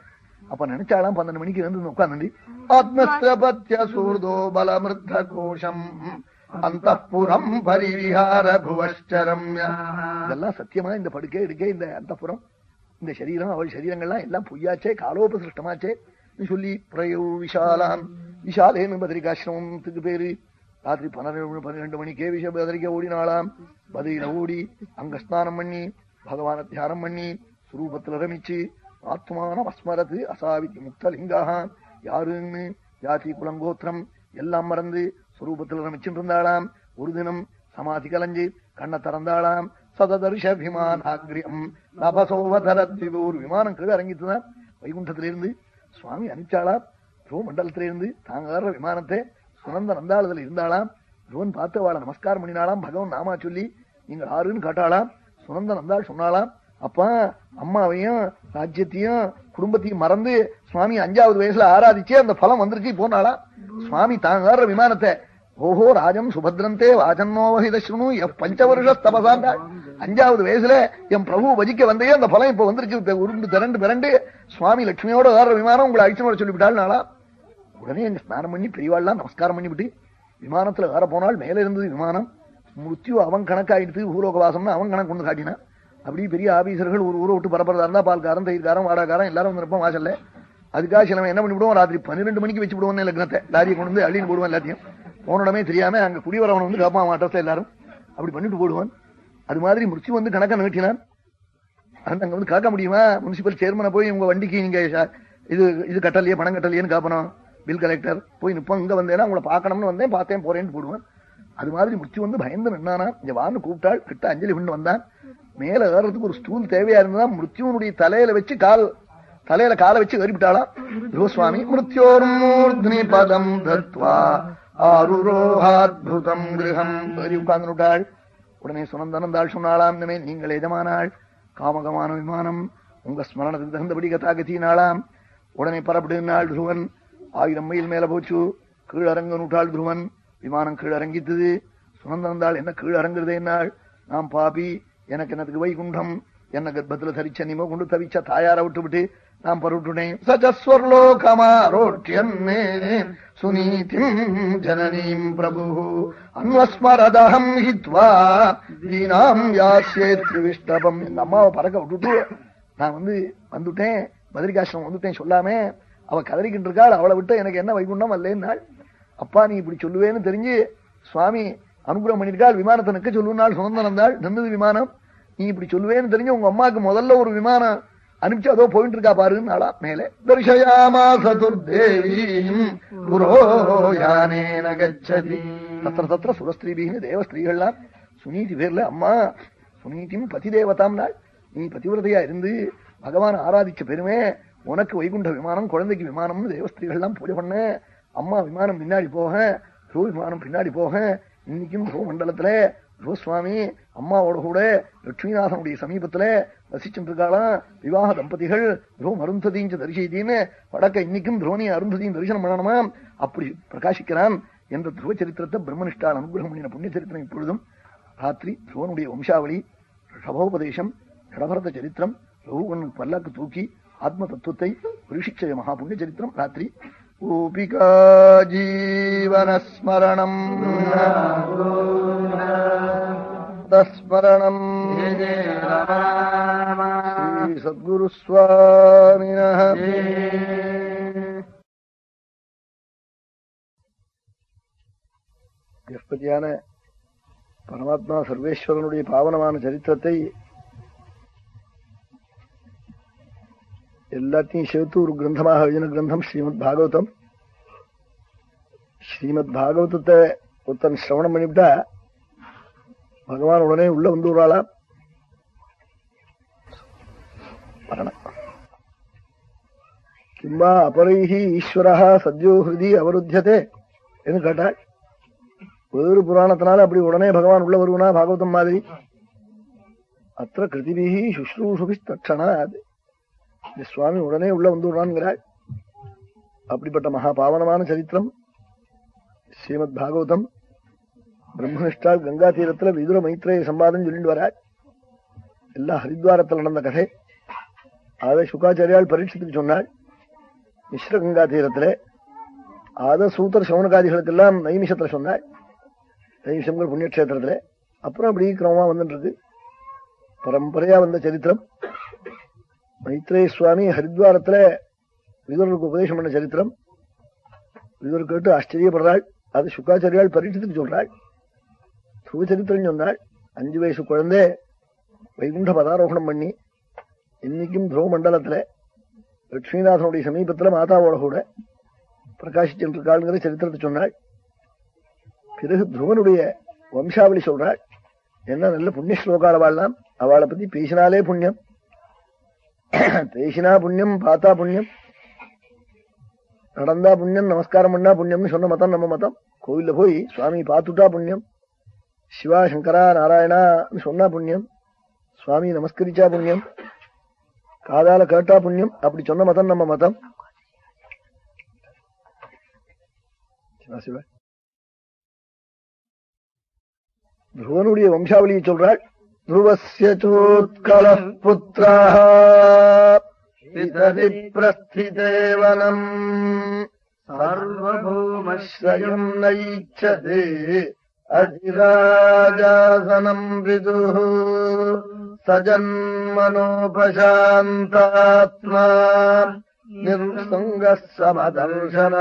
அப்ப நினைச்சாலாம் பன்னெண்டு மணிக்கு வந்து உட்காந்து ஆத்மஸ்திரபத்திய சூர்தோ பலமிருத்த கோஷம் அந்த புறம் பரிவிஹார புவச்சரம் இதெல்லாம் சத்தியமா இந்த படுக்கை எடுக்கே இந்த அந்த புறம் இந்த சரீரம் அவள் சரீரங்கள்லாம் எல்லாம் பொய்யாச்சே காலோபசிருஷ்டமாச்சே சொல்லி பிரயோ விஷாலாம் விஷாலேன்னு பத்ரிகாசிரமத்துக்கு பேரு ராத்திரி பன்னிரண்டு பன்னிரெண்டு மணிக்கே விஷ பதரிக்க ஓடினாளாம் பதில ஓடி அங்க ஸ்நானம் பண்ணி பகவான தியானம் பண்ணி சுரூபத்துல ரமிச்சு ஆத்மான அஸ்மரத்து அசாவிதி முக்தலிங்காக யாருன்னு ஜாதி குலங்கோத்திரம் எல்லாம் மறந்து சுரூபத்தில் ரமிச்சுட்டு இருந்தாளாம் ஒரு தினம் சமாதி கலைஞ்சு கண்ணை திறந்தாளாம் சததர்ஷ விமானாகிரியம் நபசோவதரத்விபூர் விமானம் கீழே இறங்கிட்டுதான் வைகுண்டத்திலிருந்து சுவாமி அனுப்பிச்சாளா ரோ மண்டலத்திலிருந்து தாங்கார விமானத்தை சுனந்த நந்தாளத்தில் இருந்தாளாம் ரோன் பார்த்து அவளை நமஸ்காரம் பண்ணினாலாம் பகவான் நாமா சொல்லி நீங்கள் ஆறுன்னு காட்டாளாம் சுனந்த நந்தாள் சொன்னாலாம் அப்பா அம்மாவையும் ராஜ்யத்தையும் குடும்பத்தையும் மறந்து சுவாமி அஞ்சாவது வயசுல ஆராதிச்சு அந்த பலம் வந்துருச்சு போனாலாம் சுவாமி தாங்கார விமானத்தை ஓஹோ ராஜம் சுபத்ரந்தே வாஜன்னோவகிதஸ்னு எப் பஞ்சவருஷ தபசாண்டாள் அஞ்சாவது வயசுல என் பிரபு வஜிக்க வந்தே அந்த பலம் இப்ப வந்துருச்சு உருண்டு திரண்டு பிறண்டு சுவாமி லட்சுமியோட வேற விமானம் உங்களை அழிச்சு வர சொல்லிவிட்டாள் நாளா உடனே எங்க ஸ்நானம் பண்ணி பெரியவாள்லாம் நமஸ்காரம் பண்ணிவிட்டு விமானத்துல வேற போனால் மேல இருந்தது விமானம் முத்தியு அவன் கணக்காயிடுத்து பூலோகவாசம்னு அவன் கணக்கு கொண்டு காட்டினான் அப்படி பெரிய ஆபீசர்கள் ஒரு ஊரை விட்டு பரப்புறதா இருந்தா பால்காரன் தயிர்காரன் வாடாக்காரன் எல்லாரும் வந்து நிற்போம் வாசல்ல அதுக்காக சிலவன் என்ன பண்ணி விடுவோம் ராத்திரி பன்னிரெண்டு மணிக்கு வச்சு விடுவோம் லக்னத்தை லாரியை கொண்டு வந்து அள்ளின்னு போடுவான் எல்லாத்தையும் போனோடமே தெரியாம அங்க குடிவரவன் வந்து காப்பா மாட்டத்தை எல்லாரும் அப்படி பண்ணிட்டு போடுவான் அது மாதிரி முடிச்சு வந்து கணக்கை நீட்டினான் அங்க வந்து காக்க முடியுமா முனிசிபல் சேர்மனை போய் உங்க வண்டிக்கு நீங்க இது இது கட்டலையே பணம் கட்டலையேன்னு காப்பணும் பில் கலெக்டர் போய் நிப்போம் இங்க வந்தேன்னா உங்களை பார்க்கணும்னு வந்தேன் பார்த்தேன் போறேன்னு போடுவான் அது மாதிரி முடிச்சு வந்து பயந்து நின்னானா இங்க வான்னு கூப்பிட்டாள் கிட்ட அஞ்சலி பண்ணு வந்தான் மேல ஏறதுக்கு ஒரு ஸ்டூல் தேவையா இருந்ததா மிருத்யுனுடைய தலையில வச்சு கால் தலையில காலை வச்சு ஏறிவிட்டாளாம் யோசுவாமி மிருத்யோர்மூர்த்னி பதம் தத்வா ஆருரோகாத்புதம் கிரகம் ஏறி உட்கார்ந்து விட்டாள் உடனே சுனந்தனந்தாள் சொன்னாளாம் இனிமே நீங்கள் எஜமானாள் காமகமான விமானம் உங்க ஸ்மரணத்துக்கு தகுந்தபடி கதாகத்தினாளாம் உடனே பரப்பிடுனாள் துருவன் ஆயிரம் மைல் மேல போச்சு கீழறங்க நூட்டாள் துருவன் விமானம் கீழறங்கித்தது சுனந்தனந்தாள் என்ன கீழறங்குறதே என்னாள் நாம் பாபி எனக்கு என்னத்துக்கு வைகுண்டம் என்ன கர்ப்பத்துல தரிச்ச நிம கொண்டு தவிச்ச தாயார விட்டு விட்டு நான் பருட்டுனேன் சஜஸ்வர்லோகமாரோட்யன்னே சுனீதிம் ஜனனீம் பிரபு அன்வஸ்மரதகம் ஹித்வா தீனாம் யாசியே திருவிஷ்டபம் எங்க அம்மாவை பறக்க விட்டுட்டு நான் வந்து வந்துட்டேன் பதிரிகாசிரமம் வந்துட்டேன் சொல்லாம அவ கதறிக்கிட்டு இருக்காள் அவளை விட்டு எனக்கு என்ன வைகுண்டம் அல்லேன்னாள் அப்பா நீ இப்படி சொல்லுவேன்னு தெரிஞ்சு சுவாமி அனுகிரகம் பண்ணிருக்காள் விமானத்தை நிக்க சொல்லுனாள் சுதந்திரம் இருந்தாள் நின்றது விமானம் நீ இப்படி சொல்லுவேன்னு தெரிஞ்சு உங்க அம்மாவுக்கு முதல்ல ஒரு விமானம் அனுப்பிச்சு அதோ போயிட்டு இருக்கா பாருன்னு நாளா மேலே தர்ஷயாமா சதுர்தேவீம் புரோயானேன கச்சதி தத்திர தத்திர சுரஸ்திரீபின்னு தேவ ஸ்திரீகள்லாம் சுனீதி பேர்ல அம்மா சுனீதியும் பதி தேவதாம் நாள் நீ பதிவிரதையா இருந்து பகவான் ஆராதிச்ச பெருமே உனக்கு வைகுண்ட விமானம் குழந்தைக்கு விமானம்னு தேவஸ்திரீகள்லாம் பூஜை பண்ண அம்மா விமானம் பின்னாடி போக ரோ விமானம் பின்னாடி போக இன்னைக்கும் ரோ மண்டலத்துல ரோ சுவாமி அம்மாவோட கூட லட்சுமிநாதனுடைய சமீபத்துல வசிச்சுட்டு இருக்காளாம் விவாக தம்பதிகள் ரோ அருந்ததியும் தரிசித்தீன்னு வடக்க இன்னைக்கும் துரோணி அருந்ததியும் தரிசனம் பண்ணணுமா அப்படி பிரகாசிக்கிறான் என்ற துருவ சரித்திரத்தை பிரம்மனிஷ்டால் அனுகிரகம் பண்ணின புண்ணிய சரித்திரம் இப்பொழுதும் ராத்திரி துருவனுடைய வம்சாவளி ஷபோபதேசம் இடபரத சரித்திரம் ரகுவன் பல்லாக்கு தூக்கி ஆத்ம தத்துவத்தை பரீட்சிச்ச மகா புண்ணிய சரித்திரம் ராத்திரி गोपिका जीवनस्मरणम् तस्मरणम् श्रीसद्गुरुस्वामिनः கஸ்பதியான பரமாத்மா சர்வேஸ்வரனுடைய பாவனமான சரித்திரத்தை எல்லாத்தையும் சேர்த்து ஒரு கிரந்தமாக எழுதின கிரந்தம் ஸ்ரீமத் பாகவதம் ஸ்ரீமத் பாகவதத்தை ஒருத்தன் சிரவணம் பண்ணிவிட்டா பகவான் உடனே உள்ள வந்து விடுறாளா கிம்பா அபரைஹி ஈஸ்வரா சத்யோ ஹிருதி அவருத்தியதே என்று கேட்டாள் வேறு புராணத்தினால அப்படி உடனே பகவான் உள்ள வருவனா பாகவதம் மாதிரி அத்த கிருதிபிகி சுஷ்ரூஷுபி தட்சணா அது இந்த சுவாமி உடனே உள்ள வந்து விடுறான்ங்கிறாள் அப்படிப்பட்ட மகா பாவனமான சரித்திரம் ஸ்ரீமத் பாகவதம் பிரம்மனிஷ்டால் கங்கா தீரத்துல விதுர மைத்ரேய சம்பாதம் சொல்லிட்டு வராள் எல்லாம் ஹரித்வாரத்தில் நடந்த கதை அதை சுக்காச்சாரியால் பரீட்சத்துக்கு சொன்னாள் மிஸ்ரகங்கா தீரத்துல அத சூத்திர சவுனகாதிகளுக்கெல்லாம் நைமிஷத்துல சொன்னாள் நைமிஷங்கள் புண்ணியக்ஷேத்திரத்துல அப்புறம் அப்படி கிரமமா வந்துட்டு இருக்கு பரம்பரையா வந்த சரித்திரம் மைத்ரேய சுவாமி ஹரித்வாரத்துல விதுரனுக்கு உபதேசம் பண்ண சரித்திரம் விதுர் கேட்டு ஆச்சரியப்படுறாள் அது சுக்காச்சாரியால் பரீட்சத்துக்கு சொல்றாள் சுகச்சரித்திரம் சொன்னாள் அஞ்சு வயசு குழந்தை வைகுண்ட பதாரோகணம் பண்ணி இன்னைக்கும் துருவ மண்டலத்துல லட்சுமிநாதனுடைய சமீபத்துல மாதாவோட கூட பிரகாசிச்சுட்டு இருக்காளுங்கிற சரித்திரத்தை சொன்னாள் பிறகு துருவனுடைய வம்சாவளி சொல்றாள் என்ன நல்ல புண்ணிய ஸ்லோகால வாழலாம் அவளை பத்தி பேசினாலே புண்ணியம் பேசினா புண்ணியம் பார்த்தா புண்ணியம் நடந்தா புண்ணியம் நமஸ்காரம் பண்ணா புண்ணியம்னு சொன்ன மதம் நம்ம மதம் கோவில்ல போய் சுவாமி பார்த்துட்டா புண்ணியம் சிவா சங்கரா நாராயணான்னு சொன்னா புண்ணியம் சுவாமி நமஸ்கரிச்சா புண்ணியம் காதால கேட்டா புண்ணியம் அப்படி சொன்ன மதம் நம்ம மதம் சிவா, சிவா. துருவனுடைய வம்சாவளியை சொல்றாள் துருவசிய சோத்கல புத்திரா பிதரி பிரஸ்திதேவனம் சர்வபூமஸ்ரயம் நைச்சதே அதிராஜாசனம் விது சஜன்மனோபசாந்தாத்மா நிர்சங்க சமதர்சன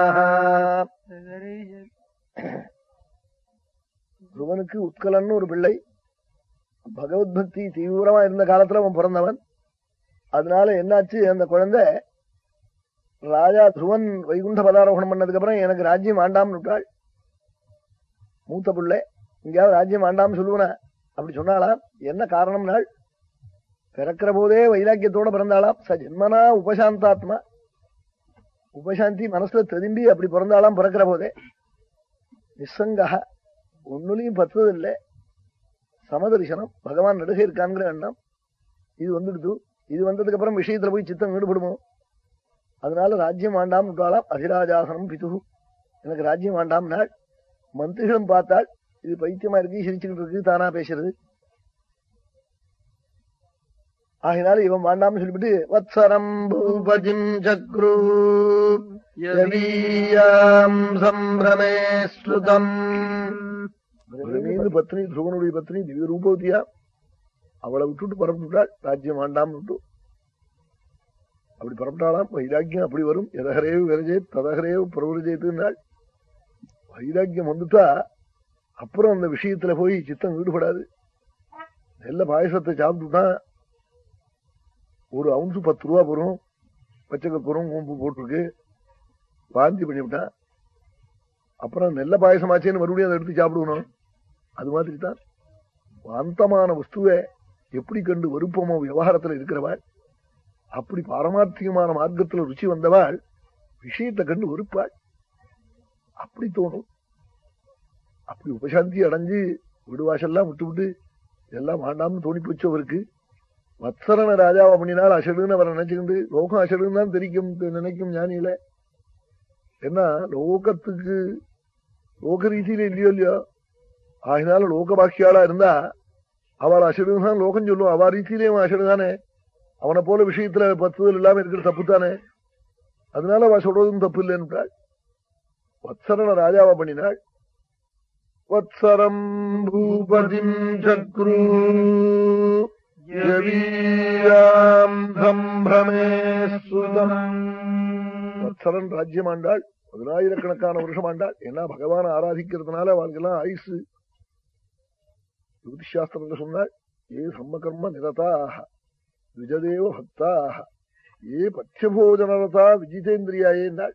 துருவனுக்கு உத்கலன்னு ஒரு பிள்ளை பகவத் பக்தி தீவிரமா இருந்த காலத்துல அவன் பிறந்தவன் அதனால என்னாச்சு அந்த குழந்தை ராஜா துருவன் வைகுண்ட பதாரோகணம் பண்ணதுக்கு அப்புறம் எனக்கு ராஜ்யம் ஆண்டாம்னு விட்டாள் மூத்த பிள்ளை எங்கேயாவது ராஜ்யம் ஆண்டாம்னு சொல்லுவனா அப்படி சொன்னாலாம் என்ன காரணம்னாள் பிறக்கிற போதே வைராக்கியத்தோட பிறந்தாளாம் ச ஜென்மனா உபசாந்தாத்மா உபசாந்தி மனசுல திரும்பி அப்படி பிறந்தாலாம் பிறக்கிற போதே நிசங்கா ஒன்னுலையும் பத்தது இல்லை சமதரிசனம் பகவான் நடுக இருக்காங்கிற எண்ணம் இது வந்துடுது இது வந்ததுக்கு அப்புறம் விஷயத்துல போய் சித்தம் ஈடுபடுமோ அதனால ராஜ்யம் வேண்டாம் விட்டாலாம் அதிராஜாசனம் பிது எனக்கு ராஜ்யம் வேண்டாம் நாள் மந்திரிகளும் பார்த்தாள் இது பைத்தியமா இருக்கு சிரிச்சுக்கிட்டு இருக்கு தானா பேசுறது ஆகினால இவன் வேண்டாம்னு சொல்லிவிட்டு வத்சரம் பூபதிம் சக்ரு யதீயாம் சம்பிரமே ஸ்ருதம் பிரமேந்து பத்னி துருவனுடைய பத்னி திவ்ய ரூபவதியா அவளை விட்டுட்டு புறப்பட்டுட்டாள் ராஜ்யம் வேண்டாம் விட்டு அப்படி புறப்பட்டாலாம் வைராக்கியம் அப்படி வரும் எதகரேவு விரஜே ததகரேவு பிரவரஜேத்துனாள் வைராக்கியம் வந்துட்டா அப்புறம் அந்த விஷயத்துல போய் சித்தம் ஈடுபடாது நெல்ல பாயசத்தை சாப்பிட்டுட்டான் ஒரு அவுன்சு பத்து ரூபா போறோம் பச்சை கற்பூரம் கூம்பு போட்டிருக்கு வாந்தி பண்ணிவிட்டான் அப்புறம் நெல்ல பாயசமாச்சேன்னு மறுபடியும் அதை எடுத்து சாப்பிடுவணும் அது மாதிரி தான் அந்தமான வஸ்துவை எப்படி கண்டு விருப்பமோ விவகாரத்துல இருக்கிறவாள் அப்படி பாரமார்த்திகமான மார்க்கத்துல ருச்சி வந்தவாள் விஷயத்தை கண்டு வெறுப்பாள் அப்படி தோணும் அப்படி உபசாந்தி அடைஞ்சு விடுவாசெல்லாம் விட்டு விட்டு எல்லாம் வேண்டாம்னு தோணி போச்சு அவருக்கு வத்சரன ராஜாவை பண்ணினால் அசடுன்னு அவரை நினைச்சுக்கிண்டு லோகம் அசடுன்னு தான் தெரிக்கும் நினைக்கும் ஞானியில என்ன லோகத்துக்கு லோக ரீதியில இல்லையோ இல்லையோ ஆகினால லோக பாக்கியாளா இருந்தா அவள் அசடுன்னு தான் லோகம் சொல்லும் அவ ரீதியிலே அவன் அசடுதானே அவனை போல விஷயத்துல பத்துதல் இல்லாம இருக்கிற தப்பு தானே அதனால அவ சொல்றதும் தப்பு இல்லைன்றாள் வத்சரன ராஜாவா பண்ணினாள் வத்சரம் பூபதிம் சக்ரு யவீயாம் சம்பிரமே சுதம் வத்சரன் ராஜ்யம் ஆண்டாள் பதினாயிரக்கணக்கான வருஷம் ஆண்டாள் ஏன்னா பகவான ஆராதிக்கிறதுனால அவளுக்கெல்லாம் ஆயுசு ஜோதிஷாஸ்திரத்துல சொன்னாள் ஏ சம்மகர்ம நிரதாக விஜதேவ பக்தாக ஏ பட்சபோஜனரதா விஜிதேந்திரியாயே என்றாள்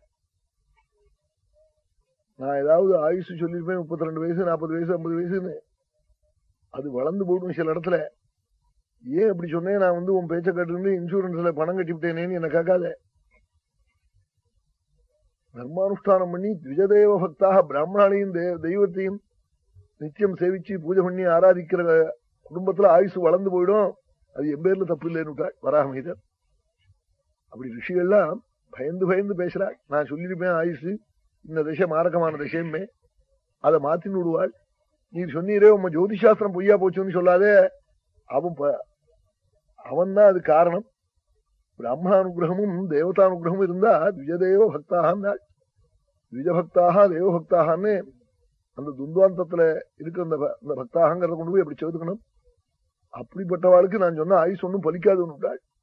நான் ஏதாவது ஆயுசு சொல்லிருப்பேன் முப்பத்தி ரெண்டு வயசு நாற்பது வயசு ஐம்பது வயசுன்னு அது வளர்ந்து போடும் சில இடத்துல ஏன் அப்படி சொன்னேன் நான் வந்து உன் பேச்ச கட்டு இன்சூரன்ஸ்ல பணம் கட்டிவிட்டேனேன்னு என்ன கேட்காத தர்மானுஷ்டானம் பண்ணி விஜதேவ பக்தாக பிராமணாலையும் தெய்வத்தையும் நித்தியம் சேவிச்சு பூஜை பண்ணி ஆராதிக்கிற குடும்பத்துல ஆயுசு வளர்ந்து போயிடும் அது என் பேர்ல தப்பு இல்லைன்னு வராமீதர் அப்படி ரிஷிகள்லாம் பயந்து பயந்து பேசுறாள் நான் சொல்லியிருப்பேன் ஆயுசு இந்த திசை மாரகமான திசையுமே அதை மாத்தின்னு விடுவாள் நீ சொன்னீரே உங்க ஜோதிஷாஸ்திரம் பொய்யா போச்சுன்னு சொல்லாதே அவன் அவன் தான் அது காரணம் பிராமணானுகிரகமும் தேவதானுகிரகமும் இருந்தா த்விஜதேவ பக்தாகன்னாள் த்விஜபக்தாக தேவபக்தாகன்னு அந்த துந்தாந்தத்துல இருக்கிற அந்த ப- அந்த பக்தாகங்கிறத கொண்டு போய் அப்படி சேர்த்துக்கணும் அப்படிப்பட்டவாளுக்கு நான் சொன்ன ஆயுஸ் ஒன்றும் பலிக்காதுன்னு விட்டாள்